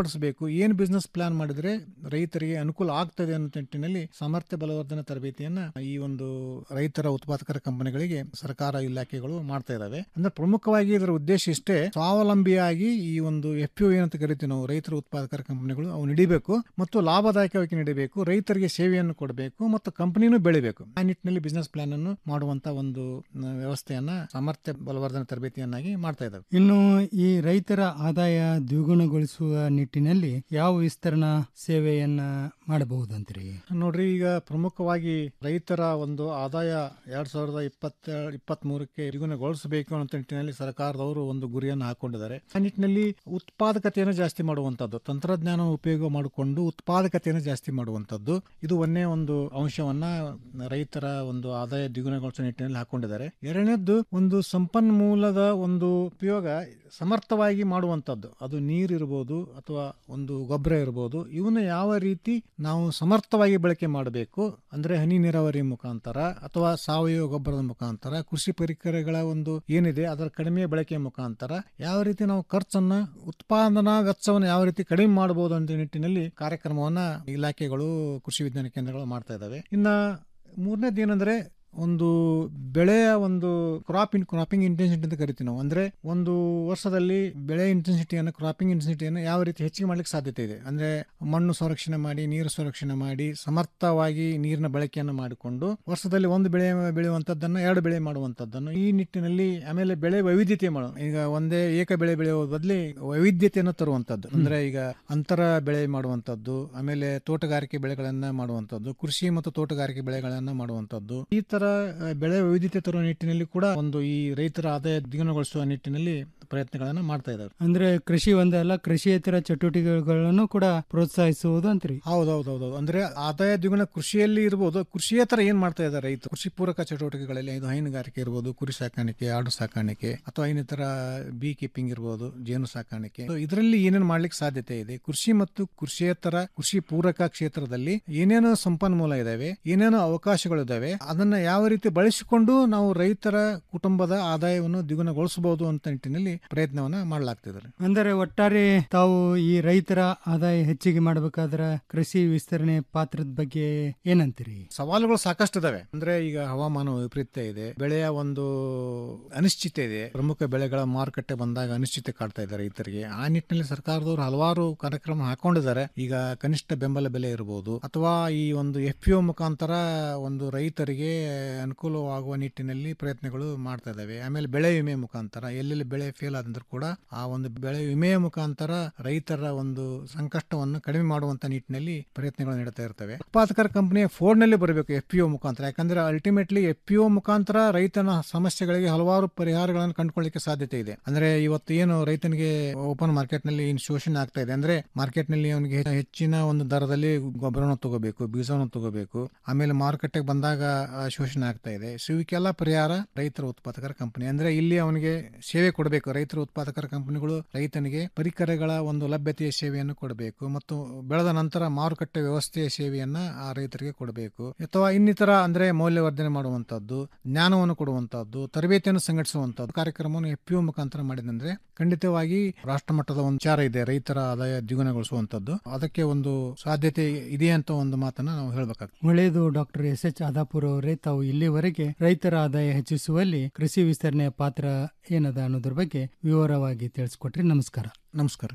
ಸಿದ್ಧಪಡಿಸಬೇಕು ಏನು ಬಿಸ್ನೆಸ್ ಪ್ಲಾನ್ ಮಾಡಿದ್ರೆ ರೈತರಿಗೆ ಅನುಕೂಲ ಆಗ್ತದೆ ಅನ್ನೋ ನಿಟ್ಟಿನಲ್ಲಿ ಸಾಮರ್ಥ್ಯ ಬಲವರ್ಧನೆ ತರಬೇತಿಯನ್ನ ಈ ಒಂದು ರೈತರ ಉತ್ಪಾದಕರ ಕಂಪನಿಗಳಿಗೆ ಸರ್ಕಾರ ಇಲಾಖೆಗಳು ಮಾಡ್ತಾ ಇದಾವೆ ಅಂದ್ರೆ ಪ್ರಮುಖವಾಗಿ ಇದರ ಉದ್ದೇಶ ಇಷ್ಟೇ ಸ್ವಾವಲಂಬಿಯಾಗಿ ಈ ಒಂದು ಎಫ್ ಯು ಏನಂತ ಕರಿತೀವಿ ನಾವು ರೈತರ ಉತ್ಪಾದಕರ ಕಂಪನಿಗಳು ಅವು ನಡಿಬೇಕು ಮತ್ತು ಲಾಭದಾಯಕವಾಗಿ ನಡಿಬೇಕು ರೈತರಿಗೆ ಸೇವೆಯನ್ನು ಕೊಡಬೇಕು ಮತ್ತು ಕಂಪನಿನೂ ಬೆಳಿಬೇಕು ಆ ನಿಟ್ಟಿನಲ್ಲಿ ಬಿಸ್ನೆಸ್ ಪ್ಲಾನ್ ಅನ್ನು ಮಾಡುವಂತ ಒಂದು ನ, ವ್ಯವಸ್ಥೆಯನ್ನ ಸಾಮರ್ಥ್ಯ ಬಲವರ್ಧನೆ ತರಬೇತಿಯನ್ನಾಗಿ ಮಾಡ್ತಾ ಇದ್ದಾವೆ
ಇನ್ನು ಈ ರೈತರ ಆದಾಯ ದ್ವಿಗುಣಗೊಳಿಸುವ ನಿಟ್ಟಿನಲ್ಲಿ ಯಾವ ವಿಸ್ತರಣಾ ಸೇವೆಯನ್ನ ಮಾಡಬಹುದಂತ್ರಿ
ನೋಡ್ರಿ ಈಗ ಪ್ರಮುಖವಾಗಿ ರೈತರ ಒಂದು ಆದಾಯ ಎರಡ್ ಸಾವಿರದ ಇಪ್ಪತ್ತ ಇಪ್ಪತ್ತ್ ಮೂರಕ್ಕೆ ದ್ವಿಗುಣಗೊಳಿಸಬೇಕು ಅನ್ನೋ ನಿಟ್ಟಿನಲ್ಲಿ ಸರ್ಕಾರದವರು ಒಂದು ಗುರಿಯನ್ನು ಹಾಕೊಂಡಿದ್ದಾರೆ ಆ ನಿಟ್ಟಿನಲ್ಲಿ ಉತ್ಪಾದಕತೆಯನ್ನು ಜಾಸ್ತಿ ಮಾಡುವಂತದ್ದು ತಂತ್ರಜ್ಞಾನ ಉಪಯೋಗ ಮಾಡಿಕೊಂಡು ಉತ್ಪಾದಕತೆಯನ್ನು ಜಾಸ್ತಿ ಮಾಡುವಂತದ್ದು ಇದು ಒಂದೇ ಒಂದು ಅಂಶವನ್ನ ರೈತರ ಒಂದು ಆದಾಯ ದ್ವಿಗುಣಗೊಳಿಸುವ ನಿಟ್ಟಿನಲ್ಲಿ ಹಾಕೊಂಡಿದ್ದಾರೆ ಎರಡನೇದ್ದು ಒಂದು ಸಂಪನ್ಮೂಲದ ಒಂದು ಉಪಯೋಗ ಸಮರ್ಥವಾಗಿ ಮಾಡುವಂತದ್ದು ಅದು ನೀರಿರ್ಬೋದು ಅಥವಾ ಒಂದು ಗೊಬ್ಬರ ಇರ್ಬೋದು ಇವನ್ನ ಯಾವ ರೀತಿ ನಾವು ಸಮರ್ಥವಾಗಿ ಬಳಕೆ ಮಾಡಬೇಕು ಅಂದ್ರೆ ಹನಿ ನೀರಾವರಿ ಮುಖಾಂತರ ಅಥವಾ ಸಾವಯವ ಗೊಬ್ಬರದ ಮುಖಾಂತರ ಕೃಷಿ ಪರಿಕರಗಳ ಒಂದು ಏನಿದೆ ಅದರ ಕಡಿಮೆ ಬಳಕೆ ಮುಖಾಂತರ ಯಾವ ರೀತಿ ನಾವು ಖರ್ಚನ್ನ ಉತ್ಪಾದನಾ ವೆಚ್ಚವನ್ನು ಯಾವ ರೀತಿ ಕಡಿಮೆ ಮಾಡಬಹುದು ಅಂತ ನಿಟ್ಟಿನಲ್ಲಿ ಕಾರ್ಯಕ್ರಮವನ್ನ ಇಲಾಖೆಗಳು ಕೃಷಿ ವಿಜ್ಞಾನ ಕೇಂದ್ರಗಳು ಮಾಡ್ತಾ ಇದ್ದಾವೆ ಇನ್ನ ಮೂರನೇದು ಏನಂದ್ರೆ ಒಂದು ಬೆಳೆಯ ಒಂದು ಕ್ರಾಪ್ ಇನ್ ಕ್ರಾಪಿಂಗ್ ಇಂಟೆನ್ಸಿಟಿ ಅಂತ ಕರಿತೀವಿ ನಾವು ಅಂದ್ರೆ ಒಂದು ವರ್ಷದಲ್ಲಿ ಬೆಳೆ ಇಂಟೆನ್ಸಿಟಿಯನ್ನು ಕ್ರಾಪಿಂಗ್ ಇಂಟೆನ್ಸಿಟಿಯನ್ನು ಯಾವ ರೀತಿ ಹೆಚ್ಚಿಗೆ ಮಾಡ್ಲಿಕ್ಕೆ ಸಾಧ್ಯತೆ ಇದೆ ಅಂದ್ರೆ ಮಣ್ಣು ಸಂರಕ್ಷಣೆ ಮಾಡಿ ನೀರು ಸಂರಕ್ಷಣೆ ಮಾಡಿ ಸಮರ್ಥವಾಗಿ ನೀರಿನ ಬಳಕೆಯನ್ನು ಮಾಡಿಕೊಂಡು ವರ್ಷದಲ್ಲಿ ಒಂದು ಬೆಳೆ ಬೆಳೆಯುವಂತದ್ದನ್ನು ಎರಡು ಬೆಳೆ ಮಾಡುವಂತದ್ದನ್ನು ಈ ನಿಟ್ಟಿನಲ್ಲಿ ಆಮೇಲೆ ಬೆಳೆ ವೈವಿಧ್ಯತೆ ಮಾಡೋ ಈಗ ಒಂದೇ ಏಕ ಬೆಳೆ ಬೆಳೆಯುವ ಬದಲಿ ವೈವಿಧ್ಯತೆಯನ್ನು ತರುವಂತದ್ದು ಅಂದ್ರೆ ಈಗ ಅಂತರ ಬೆಳೆ ಮಾಡುವಂತದ್ದು ಆಮೇಲೆ ತೋಟಗಾರಿಕೆ ಬೆಳೆಗಳನ್ನ ಮಾಡುವಂತದ್ದು ಕೃಷಿ ಮತ್ತು ತೋಟಗಾರಿಕೆ ಬೆಳೆಗಳನ್ನ ಮಾಡುವಂತದ್ದು ಈ ತರ ಆ, ಬೆಳೆ ವೈವಿಧ್ಯತೆ ತರುವ ನಿಟ್ಟಿನಲ್ಲಿ ಕೂಡ ಒಂದು ಈ ರೈತರ ಆದಾಯ ದ್ವಿಗುಣಗೊಳಿಸುವ ನಿಟ್ಟಿನಲ್ಲಿ ಪ್ರಯತ್ನಗಳನ್ನ ಮಾಡ್ತಾ ಇದ್ದಾರೆ
ಅಂದ್ರೆ ಕೃಷಿ ಒಂದೇ ಅಲ್ಲ ಕೃಷಿಯೇತರ ಚಟುವಟಿಕೆಗಳನ್ನು ಕೂಡ ಪ್ರೋತ್ಸಾಹಿಸುವುದು ಅಂತ್ರಿ
ಹೌದೌದೌದು ಅಂದ್ರೆ ಆದಾಯ ದ್ವಿಗುಣ ಕೃಷಿಯಲ್ಲಿ ಇರ್ಬೋದು ಕೃಷಿಯೇತರ ಏನ್ ಮಾಡ್ತಾ ಇದ್ದಾರೆ ರೈತ ಕೃಷಿ ಪೂರಕ ಚಟುವಟಿಕೆಗಳಲ್ಲಿ ಇದು ಹೈನುಗಾರಿಕೆ ಇರ್ಬೋದು ಕುರಿ ಸಾಕಾಣಿಕೆ ಆಡು ಸಾಕಾಣಿಕೆ ಅಥವಾ ಇನ್ನಿತರ ಬಿ ಕೀಪಿಂಗ್ ಇರ್ಬೋದು ಜೇನು ಸಾಕಾಣಿಕೆ So ಇದರಲ್ಲಿ ಏನೇನು ಮಾಡ್ಲಿಕ್ಕೆ ಸಾಧ್ಯತೆ ಇದೆ ಕೃಷಿ ಮತ್ತು ಕೃಷಿಯೇತರ ಕೃಷಿ ಪೂರಕ ಕ್ಷೇತ್ರದಲ್ಲಿ ಏನೇನು ಸಂಪನ್ಮೂಲ ಇದಾವೆ ಏನೇನು ಅವಕಾಶಗಳಿದಾವೆ ಅದನ್ನ ಯಾವ ರೀತಿ ಬಳಸಿಕೊಂಡು ನಾವು ರೈತರ ಕುಟುಂಬದ ಆದಾಯವನ್ನು ದ್ವಿಗುಣಗೊಳಿಸಬಹುದು ಅಂತ ನಿಟ್ಟಿನಲ್ಲಿ ಪ್ರಯತ್ನವನ್ನ ಮಾಡಲಾಗ್ತಿದ್ದಾರೆ
ಅಂದರೆ ಒಟ್ಟಾರೆ ತಾವು ಈ ರೈತರ ಆದಾಯ ಹೆಚ್ಚಿಗೆ ಮಾಡಬೇಕಾದ್ರೆ ಕೃಷಿ ವಿಸ್ತರಣೆ ಪಾತ್ರದ ಬಗ್ಗೆ ಏನಂತೀರಿ
ಸವಾಲುಗಳು ಸಾಕಷ್ಟು ಇದಾವೆ ಅಂದ್ರೆ ಈಗ ಹವಾಮಾನ ವೈಪರೀತ್ಯ ಇದೆ ಬೆಳೆಯ ಒಂದು ಅನಿಶ್ಚಿತೆ ಇದೆ ಪ್ರಮುಖ ಬೆಳೆಗಳ ಮಾರುಕಟ್ಟೆ ಬಂದಾಗ ಅನಿಶ್ಚಿತೆ ಕಾಡ್ತಾ ಇದೆ ರೈತರಿಗೆ ಆ ನಿಟ್ಟಿನಲ್ಲಿ ಸರ್ಕಾರದವರು ಹಲವಾರು ಕಾರ್ಯಕ್ರಮ ಹಾಕೊಂಡಿದ್ದಾರೆ ಈಗ ಕನಿಷ್ಠ ಬೆಂಬಲ ಬೆಲೆ ಇರಬಹುದು ಅಥವಾ ಈ ಒಂದು ಎಫ್ ಮುಖಾಂತರ ಒಂದು ರೈತರಿಗೆ ಅನುಕೂಲವಾಗುವ ನಿಟ್ಟಿನಲ್ಲಿ ಪ್ರಯತ್ನಗಳು ಮಾಡ್ತಾ ಇದ್ದಾವೆ ಆಮೇಲೆ ಬೆಳೆ ವಿಮೆ ಮುಖಾಂತರ ಎಲ್ಲೆಲ್ಲಿ ಬೆಳೆ ಫೇಲ್ ಆದಂದ್ರೂ ಕೂಡ ಆ ಒಂದು ಬೆಳೆ ವಿಮೆಯ ಮುಖಾಂತರ ರೈತರ ಒಂದು ಸಂಕಷ್ಟವನ್ನು ಕಡಿಮೆ ಮಾಡುವಂತ ನಿಟ್ಟಿನಲ್ಲಿ ಪ್ರಯತ್ನಗಳು ನಡೀತಾ ಇರ್ತವೆ ಉತ್ಪಾದಕರ ಕಂಪನಿಯ ಫೋರ್ಡ್ ನಲ್ಲಿ ಬರಬೇಕು ಎಫ್ ಪಿ ಮುಖಾಂತರ ಯಾಕಂದ್ರೆ ಅಲ್ಟಿಮೇಟ್ಲಿ ಎಫ್ ಪಿ ಮುಖಾಂತರ ರೈತನ ಸಮಸ್ಯೆಗಳಿಗೆ ಹಲವಾರು ಪರಿಹಾರಗಳನ್ನು ಕಂಡುಕೊಳ್ಳಿಕ್ಕೆ ಸಾಧ್ಯತೆ ಇದೆ ಅಂದ್ರೆ ಇವತ್ತು ಏನು ರೈತನಿಗೆ ಓಪನ್ ಮಾರ್ಕೆಟ್ ನಲ್ಲಿ ಏನು ಶೋಷಣೆ ಆಗ್ತಾ ಇದೆ ಅಂದ್ರೆ ಮಾರ್ಕೆಟ್ ನಲ್ಲಿ ಅವನಿಗೆ ಹೆಚ್ಚಿನ ಒಂದು ದರದಲ್ಲಿ ಗೊಬ್ಬರವನ್ನು ತಗೋಬೇಕು ಬೀಜವನ್ನು ತಗೋಬೇಕು ಆಮೇಲೆ ಮಾರುಕಟ್ಟೆಗೆ ಬಂದಾಗ ಆ, ಶೋಷಣೆ ಆಗ್ತಾ ಇದೆ ಸೊ ಇವಕ್ಕೆಲ್ಲ ಪರಿಹಾರ ರೈತರ ಉತ್ಪಾದಕರ ಕಂಪನಿ ಅಂದ್ರೆ ಇಲ್ಲಿ ಅವನಿಗೆ ಸೇವೆ ಕೊಡಬೇಕು ರೈತರ ಉತ್ಪಾದಕರ ಕಂಪನಿಗಳು ರೈತನಿಗೆ ಪರಿಕರಗಳ ಒಂದು ಲಭ್ಯತೆಯ ಸೇವೆಯನ್ನು ಕೊಡಬೇಕು ಮತ್ತು ಬೆಳೆದ ನಂತರ ಮಾರುಕಟ್ಟೆ ವ್ಯವಸ್ಥೆಯ ಸೇವೆಯನ್ನ ಆ ರೈತರಿಗೆ ಕೊಡಬೇಕು ಅಥವಾ ಇನ್ನಿತರ ಅಂದ್ರೆ ಮೌಲ್ಯವರ್ಧನೆ ಮಾಡುವಂತದ್ದು ಜ್ಞಾನವನ್ನು ಕೊಡುವಂತದ್ದು ತರಬೇತಿಯನ್ನು ಸಂಘಟಿಸುವಂತದ್ದು ಕಾರ್ಯಕ್ರಮವನ್ನು ಎಫ್ ಪಿ ಮುಖಾಂತರ ಮಾಡಿದಂದ್ರೆ ಖಂಡಿತವಾಗಿ ರಾಷ್ಟ್ರ ಮಟ್ಟದ ಒಂದು ವಿಚಾರ ಇದೆ ರೈತರ ಆದಾಯ ದ್ವಿಗುಣಗೊಳಿಸುವಂತದ್ದು ಅದಕ್ಕೆ ಒಂದು ಸಾಧ್ಯತೆ ಇದೆ ಅಂತ ಒಂದು ಮಾತನ್ನ ನಾವು ಹೇಳ್ಬೇಕಾಗ್ತದೆ
ಒಳ್ಳೆಯದು ಡಾಕ್ಟರ್ ಎಸ್ ಎಚ್ ಆದಾಪುರ್ ಅವರೇ ತಾವು ಇಲ್ಲಿವರೆಗೆ ರೈತರ ಆದಾಯ ಹೆಚ್ಚಿಸುವಲ್ಲಿ ಕೃಷಿ ವಿಸ್ತರಣೆಯ ಪಾತ್ರ ಏನದ ಅನ್ನೋದ್ರ ಬಗ್ಗೆ ವಿವರವಾಗಿ ತಿಳಿಸ್ಕೊಟ್ರಿ ನಮಸ್ಕಾರ
ನಮಸ್ಕಾರ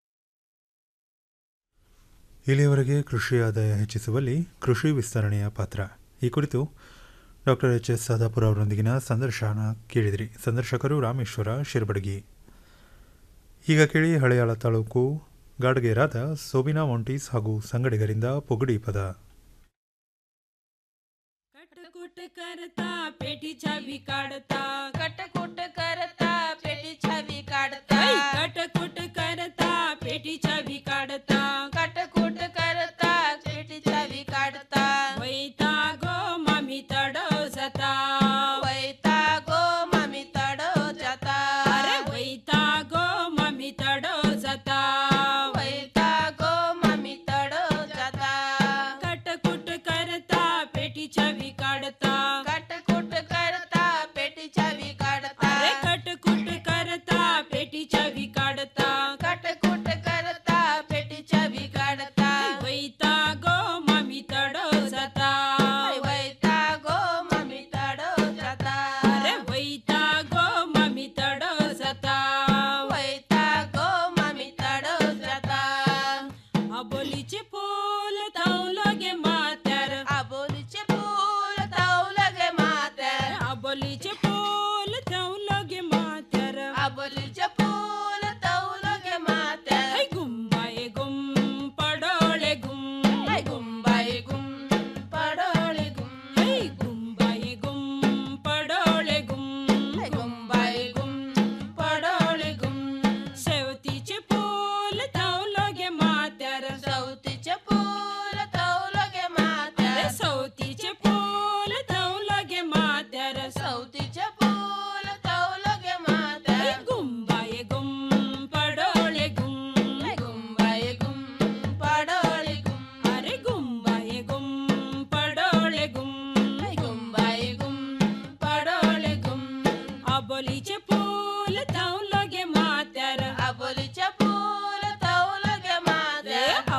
ಇಲ್ಲಿಯವರೆಗೆ ಕೃಷಿ ಆದಾಯ ಹೆಚ್ಚಿಸುವಲ್ಲಿ ಕೃಷಿ ವಿಸ್ತರಣೆಯ ಪಾತ್ರ ಈ ಕುರಿತು ಡಾಕ್ಟರ್ ಎಚ್ ಎಸ್ ಸಾದಾಪುರ ಅವರೊಂದಿಗಿನ ಸಂದರ್ಶನ ಕೇಳಿದಿರಿ ಸಂದರ್ಶಕರು ರಾಮೇಶ್ವರ ಶಿರ್ಬಡಗಿ ಈಗ ಕೇಳಿ ಹಳೆಯಾಳ ತಾಲೂಕು ಗಾಡ್ಗೇರಾದ ಸೋಬಿನಾ ಮೊಂಟೀಸ್ ಹಾಗೂ ಸಂಗಡಿಗರಿಂದ ಪೊಗಡಿ ಪದ
कटकुट करता पेटी छावी काढता
कटकुट करता पेटी छावी काढता
कटकुट करता पेटी छावी काढता
कटकुट करता पेटी छावी काढता
वैता गो मामी तडो जाता
वैता गो मामी तडो जाता
अरे वैता गो मामी तडो जाता
वैता गो मामी तडो जाता
कटकुट करता पेटी छावी काढता
कटकुट करता पेटी छावी काढता
अरे कटकुट करता पेटी छावी काढता
कटकुट करता पेटी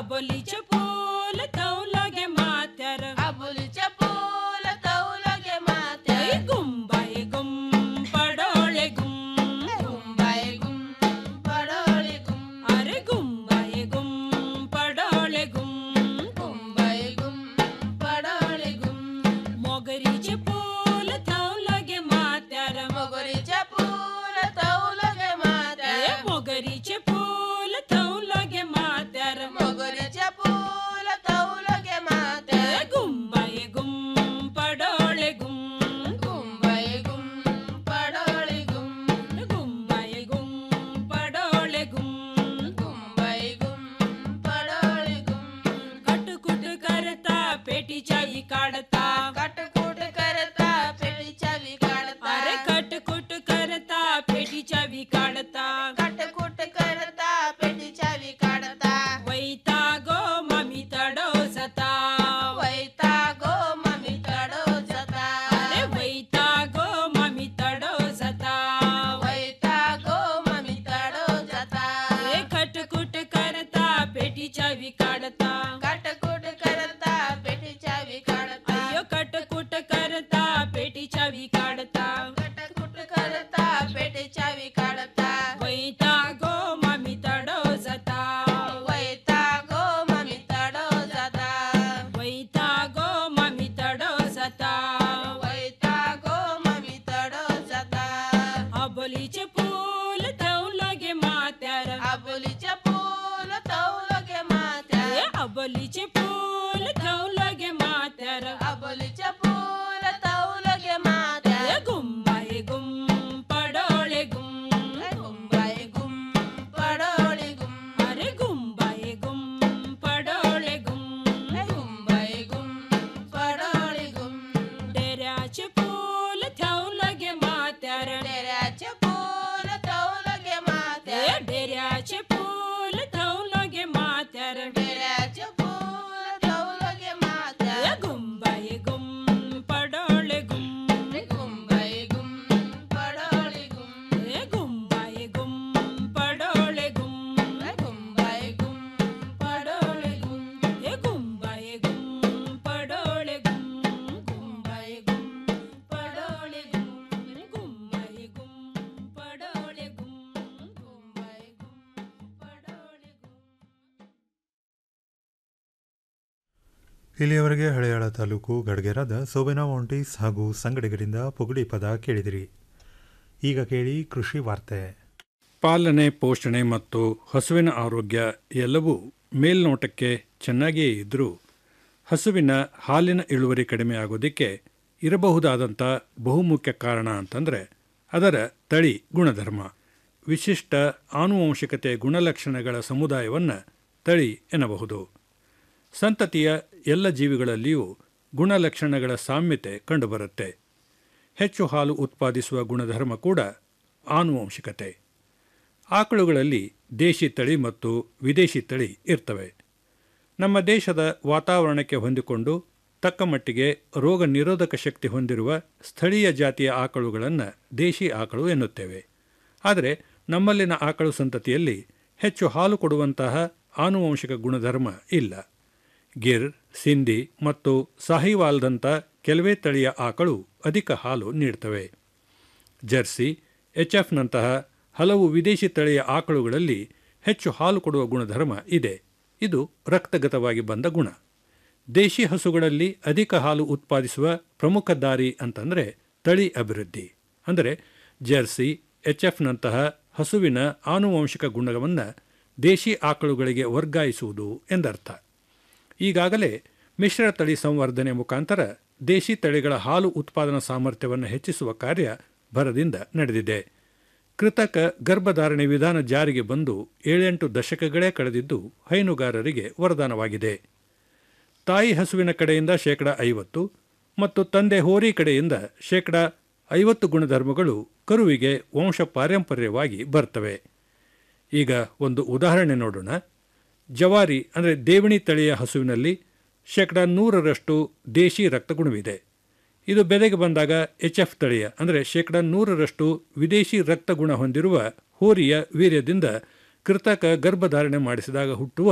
अबोलीचे फूल तवलगे माथ्यार
अबोलीचे फूल तवलगे माथ्यार
गुंबाई गुम पडोळे गुम
गुंबाई गुम पडोळे गुम
अरे गुंबाई गुम पडोळे गुम
गुंबाई गुम पडोळे गुम
मोगरीचे फूल तवलगे माथ्यार
मोगरीचे फूल तवलगे माथ्यार
मोगरीचे फूल तवलगे माथ्यार
मोगरीचे फूल तवलगे माथ्यार
गुंबाई गुम पडोळे गुम
गुंबाई गुम पडोळे गुम
गुंबाई गुम पडोळे गुम
गुंबाई गुम पडोळे गुम
कटकुट करता पेटीच्या ई काढता
कटकुट करता पेटीच्या वी काढता
अरे कटकुट करता पेटीच्या वी काढता
कटकुट करता पेटीच्या वी काढता
वैता गो मामी तडोसता
वैता गो ममी तडो जता
अरे वैता गो मामी तडोसता
वैता गो ममी तडो जता
अरे कटकुट करता पेटीच्या वी काढता
कटकुट करता पेटीच्या वी काढता
अय्यो कटकुट करता पेटीच्या वी काढता
कटकुट करता पेटीच्या वी काढता
वैता गो मामी तडोसता
वैता गो ममी तडो जता
वैता गो मामी तडोसता
वैता गो ममी तडो जता
अबोलीचे फूल तवलगे माथ्यार
आबोलीचे फूल तवलगे माथ्यार
ए अबोलीचे फूल तवलगे माथ्यार
आबोलीचे फूल तवलगे माथ्यार
ए गुंबाई गुम पडोळे गुम
गुंबाई गुम पडोळे गुम
अरे गुंबाई गुम पडोळे गुम
गुंबाई गुम पडोळे गुम
डेऱ्याचे फूल तवलगे माथ्यार
डेऱ्याचे फूल तवलगे
ए
माथ्यार
डेऱ्याचे फूल तवलगे माथ्यार
डेऱ्याचे फूल तवलगे माथ्यार
ए गुंबाई गुम पडोळे गुम
गुंबाई गुम पडोळे गुम
ए गुंबाई गुम पडोळे गुम
गुंबाई गुम पडोळे गुम
ए गुंबाई गुम पडोळे गुम
गुंबाई गुम पडोळे गुम
अरे गुंबाई गुम पडोळे गुम
गुंबाई गुम पडोळे गुम
ಇಲ್ಲಿಯವರೆಗೆ ಹಳೆಯಾಳ ತಾಲೂಕು ಗಡ್ಗೆರಾದ ಸೋಬೆನಾ ಮೌಂಟೀಸ್ ಹಾಗೂ ಸಂಗಡಿಗರಿಂದ ಪುಗಡಿ ಪದ ಕೇಳಿದಿರಿ ಈಗ ಕೇಳಿ ಕೃಷಿ ವಾರ್ತೆ
ಪಾಲನೆ ಪೋಷಣೆ ಮತ್ತು ಹಸುವಿನ ಆರೋಗ್ಯ ಎಲ್ಲವೂ ಮೇಲ್ನೋಟಕ್ಕೆ ಚೆನ್ನಾಗಿಯೇ ಇದ್ದರೂ ಹಸುವಿನ ಹಾಲಿನ ಇಳುವರಿ ಕಡಿಮೆ ಆಗೋದಕ್ಕೆ ಇರಬಹುದಾದಂಥ ಬಹುಮುಖ್ಯ ಕಾರಣ ಅಂತಂದರೆ ಅದರ ತಳಿ ಗುಣಧರ್ಮ ವಿಶಿಷ್ಟ ಆನುವಂಶಿಕತೆ ಗುಣಲಕ್ಷಣಗಳ ಸಮುದಾಯವನ್ನು ತಳಿ ಎನ್ನಬಹುದು ಸಂತತಿಯ ಎಲ್ಲ ಜೀವಿಗಳಲ್ಲಿಯೂ ಗುಣಲಕ್ಷಣಗಳ ಸಾಮ್ಯತೆ ಕಂಡುಬರುತ್ತೆ ಹೆಚ್ಚು ಹಾಲು ಉತ್ಪಾದಿಸುವ ಗುಣಧರ್ಮ ಕೂಡ ಆನುವಂಶಿಕತೆ ಆಕಳುಗಳಲ್ಲಿ ದೇಶಿ ತಳಿ ಮತ್ತು ವಿದೇಶಿ ತಳಿ ಇರ್ತವೆ ನಮ್ಮ ದೇಶದ ವಾತಾವರಣಕ್ಕೆ ಹೊಂದಿಕೊಂಡು ತಕ್ಕ ಮಟ್ಟಿಗೆ ರೋಗ ನಿರೋಧಕ ಶಕ್ತಿ ಹೊಂದಿರುವ ಸ್ಥಳೀಯ ಜಾತಿಯ ಆಕಳುಗಳನ್ನು ದೇಶಿ ಆಕಳು ಎನ್ನುತ್ತೇವೆ ಆದರೆ ನಮ್ಮಲ್ಲಿನ ಆಕಳು ಸಂತತಿಯಲ್ಲಿ ಹೆಚ್ಚು ಹಾಲು ಕೊಡುವಂತಹ ಆನುವಂಶಿಕ ಗುಣಧರ್ಮ ಇಲ್ಲ ಗಿರ್ ಸಿಂಧಿ ಮತ್ತು ಸಾಹಿವಾಲ್ದಂಥ ಕೆಲವೇ ತಳಿಯ ಆಕಳು ಅಧಿಕ ಹಾಲು ನೀಡ್ತವೆ ಜರ್ಸಿ ಎಚ್ ಎಫ್ನಂತಹ ಹಲವು ವಿದೇಶಿ ತಳಿಯ ಆಕಳುಗಳಲ್ಲಿ ಹೆಚ್ಚು ಹಾಲು ಕೊಡುವ ಗುಣಧರ್ಮ ಇದೆ ಇದು ರಕ್ತಗತವಾಗಿ ಬಂದ ಗುಣ ದೇಶಿ ಹಸುಗಳಲ್ಲಿ ಅಧಿಕ ಹಾಲು ಉತ್ಪಾದಿಸುವ ಪ್ರಮುಖ ದಾರಿ ಅಂತಂದರೆ ತಳಿ ಅಭಿವೃದ್ಧಿ ಅಂದರೆ ಜರ್ಸಿ ಎಚ್ ಎಫ್ನಂತಹ ಹಸುವಿನ ಆನುವಂಶಿಕ ಗುಣವನ್ನು ದೇಶಿ ಆಕಳುಗಳಿಗೆ ವರ್ಗಾಯಿಸುವುದು ಎಂದರ್ಥ ಈಗಾಗಲೇ ಮಿಶ್ರ ತಳಿ ಸಂವರ್ಧನೆ ಮುಖಾಂತರ ದೇಶಿ ತಳಿಗಳ ಹಾಲು ಉತ್ಪಾದನಾ ಸಾಮರ್ಥ್ಯವನ್ನು ಹೆಚ್ಚಿಸುವ ಕಾರ್ಯ ಭರದಿಂದ ನಡೆದಿದೆ ಕೃತಕ ಗರ್ಭಧಾರಣೆ ವಿಧಾನ ಜಾರಿಗೆ ಬಂದು ಏಳೆಂಟು ದಶಕಗಳೇ ಕಳೆದಿದ್ದು ಹೈನುಗಾರರಿಗೆ ವರದಾನವಾಗಿದೆ ತಾಯಿ ಹಸುವಿನ ಕಡೆಯಿಂದ ಶೇಕಡ ಐವತ್ತು ಮತ್ತು ತಂದೆ ಹೋರಿ ಕಡೆಯಿಂದ ಶೇಕಡ ಐವತ್ತು ಗುಣಧರ್ಮಗಳು ಕರುವಿಗೆ ವಂಶ ಪಾರಂಪರ್ಯವಾಗಿ ಬರ್ತವೆ ಈಗ ಒಂದು ಉದಾಹರಣೆ ನೋಡೋಣ ಜವಾರಿ ಅಂದರೆ ದೇವಣಿ ತಳಿಯ ಹಸುವಿನಲ್ಲಿ ಶೇಕಡ ನೂರರಷ್ಟು ದೇಶಿ ರಕ್ತಗುಣವಿದೆ ಇದು ಬೆಲೆಗೆ ಬಂದಾಗ ಎಚ್ ಎಫ್ ತಳಿಯ ಅಂದರೆ ಶೇಕಡ ನೂರರಷ್ಟು ವಿದೇಶಿ ರಕ್ತಗುಣ ಹೊಂದಿರುವ ಹೋರಿಯ ವೀರ್ಯದಿಂದ ಕೃತಕ ಗರ್ಭಧಾರಣೆ ಮಾಡಿಸಿದಾಗ ಹುಟ್ಟುವ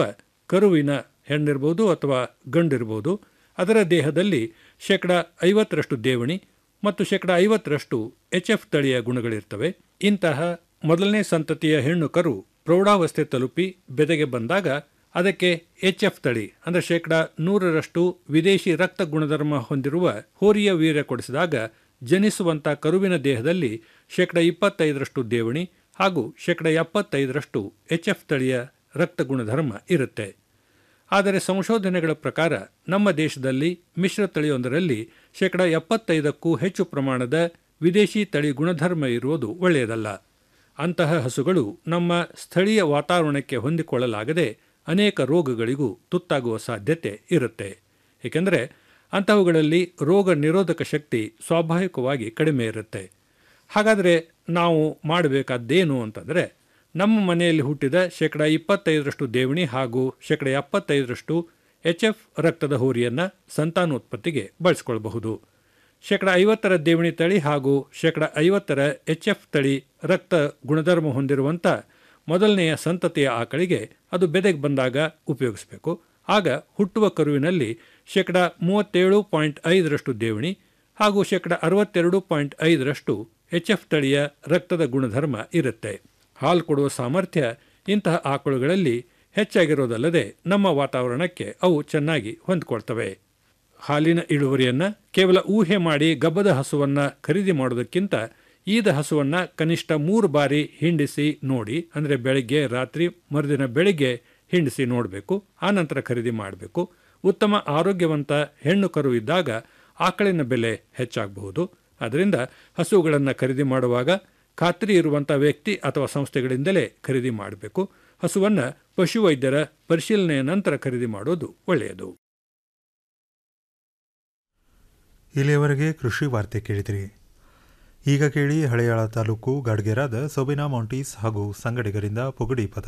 ಕರುವಿನ ಹೆಣ್ಣಿರ್ಬೋದು ಅಥವಾ ಗಂಡಿರ್ಬೋದು ಅದರ ದೇಹದಲ್ಲಿ ಶೇಕಡ ಐವತ್ತರಷ್ಟು ದೇವಣಿ ಮತ್ತು ಶೇಕಡ ಐವತ್ತರಷ್ಟು ಎಚ್ ಎಫ್ ತಳಿಯ ಗುಣಗಳಿರ್ತವೆ ಇಂತಹ ಮೊದಲನೇ ಸಂತತಿಯ ಹೆಣ್ಣು ಕರು ಪ್ರೌಢಾವಸ್ಥೆ ತಲುಪಿ ಬೆದೆಗೆ ಬಂದಾಗ ಅದಕ್ಕೆ ಎಚ್ ಎಫ್ ತಳಿ ಅಂದರೆ ಶೇಕಡ ನೂರರಷ್ಟು ವಿದೇಶಿ ರಕ್ತ ಗುಣಧರ್ಮ ಹೊಂದಿರುವ ಹೋರಿಯ ವೀರ್ಯ ಕೊಡಿಸಿದಾಗ ಜನಿಸುವಂಥ ಕರುವಿನ ದೇಹದಲ್ಲಿ ಶೇಕಡ ಇಪ್ಪತ್ತೈದರಷ್ಟು ದೇವಣಿ ಹಾಗೂ ಶೇಕಡ ಎಪ್ಪತ್ತೈದರಷ್ಟು ಎಚ್ ಎಫ್ ತಳಿಯ ರಕ್ತ ಗುಣಧರ್ಮ ಇರುತ್ತೆ ಆದರೆ ಸಂಶೋಧನೆಗಳ ಪ್ರಕಾರ ನಮ್ಮ ದೇಶದಲ್ಲಿ ಮಿಶ್ರ ತಳಿಯೊಂದರಲ್ಲಿ ಶೇಕಡ ಎಪ್ಪತ್ತೈದಕ್ಕೂ ಹೆಚ್ಚು ಪ್ರಮಾಣದ ವಿದೇಶಿ ತಳಿ ಗುಣಧರ್ಮ ಇರುವುದು ಒಳ್ಳೆಯದಲ್ಲ ಅಂತಹ ಹಸುಗಳು ನಮ್ಮ ಸ್ಥಳೀಯ ವಾತಾವರಣಕ್ಕೆ ಹೊಂದಿಕೊಳ್ಳಲಾಗದೆ ಅನೇಕ ರೋಗಗಳಿಗೂ ತುತ್ತಾಗುವ ಸಾಧ್ಯತೆ ಇರುತ್ತೆ ಏಕೆಂದರೆ ಅಂತಹವುಗಳಲ್ಲಿ ರೋಗ ನಿರೋಧಕ ಶಕ್ತಿ ಸ್ವಾಭಾವಿಕವಾಗಿ ಕಡಿಮೆ ಇರುತ್ತೆ ಹಾಗಾದರೆ ನಾವು ಮಾಡಬೇಕಾದ್ದೇನು ಅಂತಂದರೆ ನಮ್ಮ ಮನೆಯಲ್ಲಿ ಹುಟ್ಟಿದ ಶೇಕಡ ಇಪ್ಪತ್ತೈದರಷ್ಟು ದೇವಣಿ ಹಾಗೂ ಶೇಕಡ ಎಪ್ಪತ್ತೈದರಷ್ಟು ಎಚ್ ಎಫ್ ರಕ್ತದ ಹೋರಿಯನ್ನು ಸಂತಾನೋತ್ಪತ್ತಿಗೆ ಬಳಸಿಕೊಳ್ಳಬಹುದು ಶೇಕಡ ಐವತ್ತರ ದೇವಣಿ ತಳಿ ಹಾಗೂ ಶೇಕಡ ಐವತ್ತರ ಎಚ್ ಎಫ್ ತಳಿ ರಕ್ತ ಗುಣಧರ್ಮ ಹೊಂದಿರುವಂಥ ಮೊದಲನೆಯ ಸಂತತಿಯ ಆಕಳಿಗೆ ಅದು ಬೆದೆಗೆ ಬಂದಾಗ ಉಪಯೋಗಿಸಬೇಕು ಆಗ ಹುಟ್ಟುವ ಕರುವಿನಲ್ಲಿ ಶೇಕಡ ಮೂವತ್ತೇಳು ಪಾಯಿಂಟ್ ಐದರಷ್ಟು ದೇವಣಿ ಹಾಗೂ ಶೇಕಡ ಅರವತ್ತೆರಡು ಪಾಯಿಂಟ್ ಐದರಷ್ಟು ಎಚ್ ಎಫ್ ತಳಿಯ ರಕ್ತದ ಗುಣಧರ್ಮ ಇರುತ್ತೆ ಹಾಲು ಕೊಡುವ ಸಾಮರ್ಥ್ಯ ಇಂತಹ ಆಕಳುಗಳಲ್ಲಿ ಹೆಚ್ಚಾಗಿರೋದಲ್ಲದೆ ನಮ್ಮ ವಾತಾವರಣಕ್ಕೆ ಅವು ಚೆನ್ನಾಗಿ ಹೊಂದಿಕೊಳ್ತವೆ ಹಾಲಿನ ಇಳುವರಿಯನ್ನು ಕೇವಲ ಊಹೆ ಮಾಡಿ ಗಬ್ಬದ ಹಸುವನ್ನು ಖರೀದಿ ಮಾಡೋದಕ್ಕಿಂತ ಈದ ಹಸುವನ್ನು ಕನಿಷ್ಠ ಮೂರು ಬಾರಿ ಹಿಂಡಿಸಿ ನೋಡಿ ಅಂದರೆ ಬೆಳಗ್ಗೆ ರಾತ್ರಿ ಮರುದಿನ ಬೆಳಿಗ್ಗೆ ಹಿಂಡಿಸಿ ನೋಡಬೇಕು ಆನಂತರ ಖರೀದಿ ಮಾಡಬೇಕು ಉತ್ತಮ ಆರೋಗ್ಯವಂತ ಹೆಣ್ಣು ಕರು ಇದ್ದಾಗ ಆಕಳಿನ ಬೆಲೆ ಹೆಚ್ಚಾಗಬಹುದು ಅದರಿಂದ ಹಸುಗಳನ್ನು ಖರೀದಿ ಮಾಡುವಾಗ ಖಾತ್ರಿ ಇರುವಂಥ ವ್ಯಕ್ತಿ ಅಥವಾ ಸಂಸ್ಥೆಗಳಿಂದಲೇ ಖರೀದಿ ಮಾಡಬೇಕು ಹಸುವನ್ನು ಪಶುವೈದ್ಯರ ಪರಿಶೀಲನೆಯ ನಂತರ ಖರೀದಿ ಮಾಡೋದು ಒಳ್ಳೆಯದು
ಇಲ್ಲಿಯವರೆಗೆ ಕೃಷಿ ವಾರ್ತೆ ಕೇಳಿದಿರಿ ಈಗ ಕೇಳಿ ಹಳೆಯಾಳ ತಾಲೂಕು ಗಾಡ್ಗೆರಾದ ಸೊಬಿನಾ ಮೌಂಟೀಸ್ ಹಾಗೂ ಸಂಗಡಿಗರಿಂದ ಪುಗಡಿ ಪದ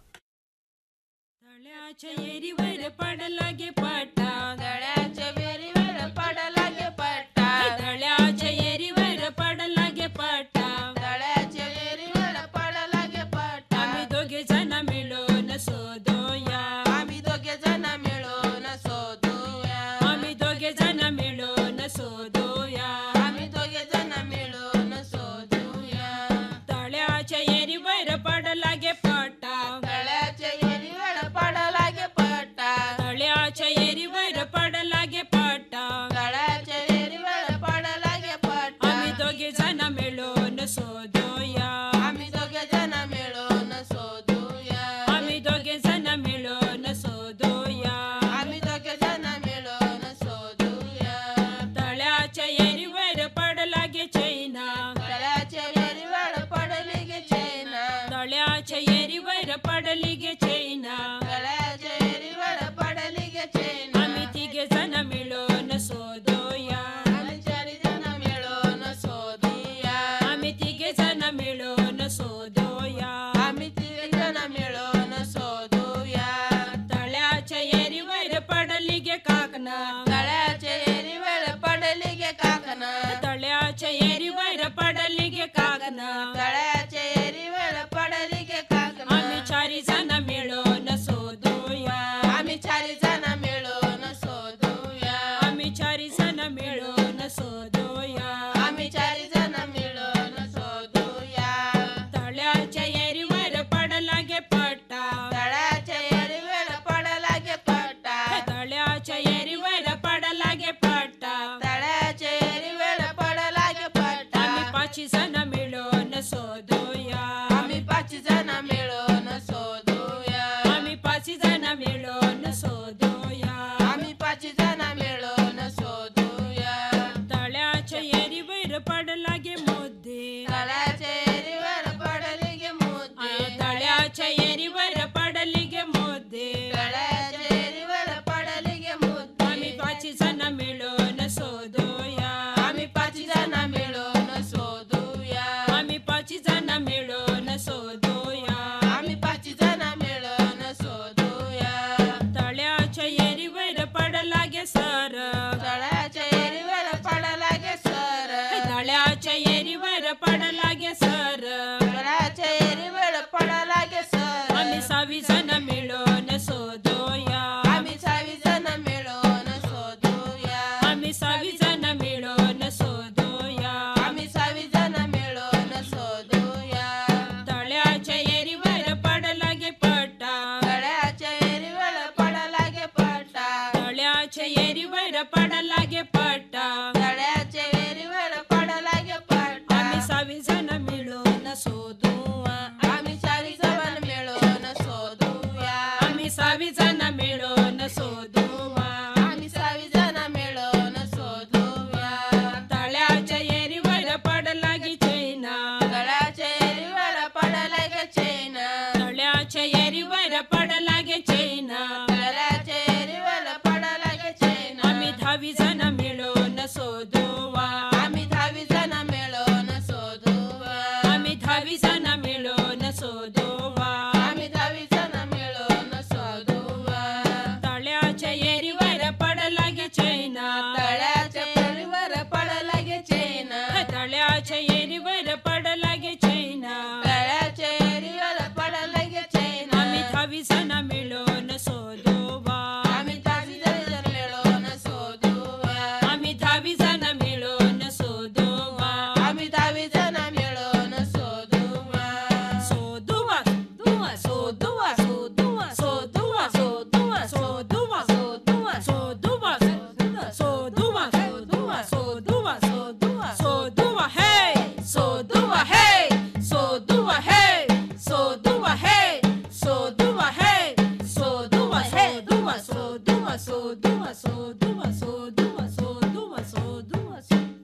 ಏರಿವರ ಪಡಲಾಗೆ ಪಾಠ
ದಳ್ಯಾಚ ಬೇರಿವರ ಪಡಲಾಗೆ ಪಟ್ಟ
ದಳ್ಯಾಚ ಏರಿವರ ಪಡಲಾಗೆ ಪಾಠ
ದಳ್ಯಾಚ ಬೇರಿವರ ಪಡಲಾಗೆ ಪಟ್ಟ
आम्ही दोघे जण मिळून शोधूया
आम्ही दोघे जण मिळून शोधूया
आम्ही दोघे जण मिळून शोधूया
आम्ही दोघे जण मिळून शोधूया
तळ्याच्या एरीवर पडलागे पाटा
दळ्याच्या एरीवर पडलागे पट्टा
तळ्याच्या एरीवर पडलागे पाटा
दळ्याच्या एरीवर पडलागे पट्टा
आम्ही दोघे जण मिळून शोधूया
आम्ही दोघे जण मिळून शोधूया
आम्ही दोघे जण मिळून शोधूया
आम्ही दोघे जण मिळून शोधूया
तळ्याच्या एरीवर पडलागे चैना
दळ्याच्या एरीवर पडली गे चैना
तळ्याच्या एरीवर पडली गे चैना
दळ्याच्या एरीवर पडली गे चैना
आम्ही तिघे जण मिळून शोधूया
आम्ही चारी जण मिळून शोधूया
आम्ही तिघे जण मिळून शोधूया
आम्ही तिघे जण मिळून शोधूया
तळ्याच्या एरीवर पडली गे काकना
तळ्याच्या एरीवर पडली गे काकना
तळ्याच्या एरीवर पडली गे काकना
तळ्याच्या एरीवर पडली गे काकना
आम्ही चारी जण मिळून शोधूया
आम्ही चारी जण मिळून शोधूया
आम्ही चारी जण मिळून शोधूया
आम्ही चारी जण मिळून शोधूया
तळ्याच्या एरीवर पडला गे पट्टा
तळ्याच्या एरीवर पडला गे पट्टा
तळ्याच्या एरीवर पडला गे पट्टा
तळ्याच्या एरीवर पडला गे पट्टा
आम्ही पाची जण मिळून शोधूया
आम्ही पाच जण मिळून शोधूया
आम्ही पाची जण मिळून शोधूया
आम्ही पाच जण मिळून शोधूया
तळ्याच्या एरीवर पडला गे मोदे
तळ्याच्या एरीवर पडली गे मोती
तळ्याच्या एरीवर पडली गे मोदे
तळ्याच्या एरीवर पडली गे मोती
आम्ही पाची जण मिळून शोधूया
आम्ही पाच जण मिळून शोधूया
आम्ही पाची जण मिळून शोधूया
आम्ही पाच जण मिळून शोधूया
तळ्याच्या एरीवर पडला गे सर
तळ्याच्या एरीवर पडला गे सर
तळ्याच्या एरीवर पडला गे सर
तळ्याच्या एरीवर पडला गे सर
आम्ही सहावी जण मिळून शोधूया सावी जण मिळून सोदुवा
आम्ही सावी जण मिळून शोधूया
तळ्याच्या एरीवर पड लागी चैना
तळ्याच्या एरीवर पडला ग चैन
तळ्याच्या एरीवर पड लागे चैना
तळ्याच्या एरीवर पडला ग चैन
आम्ही दहावी जण मिळून सोदुवा
आम्ही दहावी जण मिळून शोधूया
आम्ही दहावी जण मिळून सोदुवा
आम्ही दहावी जण मिळून शोधूया
तळ्याच्या एरीवर पड लागे चैना
तळ्याच्या एरीवर पडला ग चैन
तळ्याच्या एरीवर पड लागे चैना
तळ्याच्या एरीवर पडला ग चैन
आम्ही दहावी जण मिळून सोदुवा
आम्ही दहावी जण मिळून शोधूया
आम्ही दहावी जण मिळून सोदुवा
आम्ही दहावी जण मिळून शोधूया
सोदुवा सोदुवा सोदुवा सोदुवा सोदुवा सोदुवा सोदुवा सोदुवा सोदुवा सोदुवा सोदुवा सोदुवा सोदुवा सोदुवा हे सोदुवा हे सोदुवा हे सोदुवा हे सोदुवा हे सोदुवा हे सोदुवा सोदुवा सोदुवा सोदुवा सोदुवा सोदुवा सोदुवा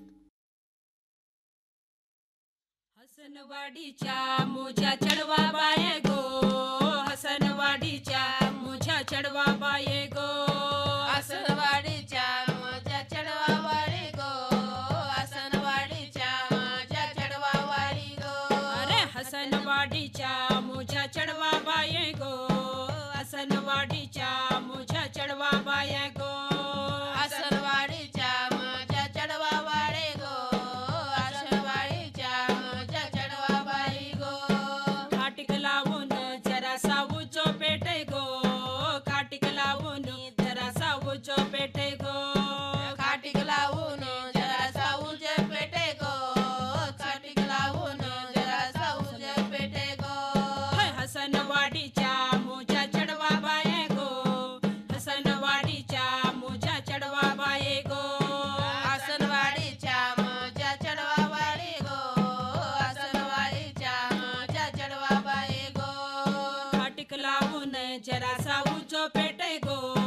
हसनवाडीच्या मुझ्या चढवा बाये गो हसनवाडीच्या मुझ्या चढवा बाये गो
आसनवाडीच्या माझ्या चढवा वाडी गो आसनवाडीच्या माझ्या चढवा वाडी गो
अरे हसनवाडीच्या मुझ्या चढवा बाये गो हसनवाडीच्या मुझ्या चढवा बाये गो
आसनवाडीच्या माझ्या चढवा वाडी गो आसनवाडीच्या माझ्या चढवा वाडी गो
काटिक लावून जरा साऊचो पेटे गो काटिक लावून जरा साऊचो पेटे गो
काटिक लावून जरा साऊज पेटे गो काटिक लावून जरा साऊज पेटे गो
हसनवाडीच्या मुझ्या चढवा बाये गो हसनवाडीच्या मुझ्या चढवा बाये गो
आसनवाडीच्या माझ्या चढवा वाडी गो आसनवाडीच्या माझ्या चढवा बाई गो
काटिक लावून जरा साऊचो पेटे गो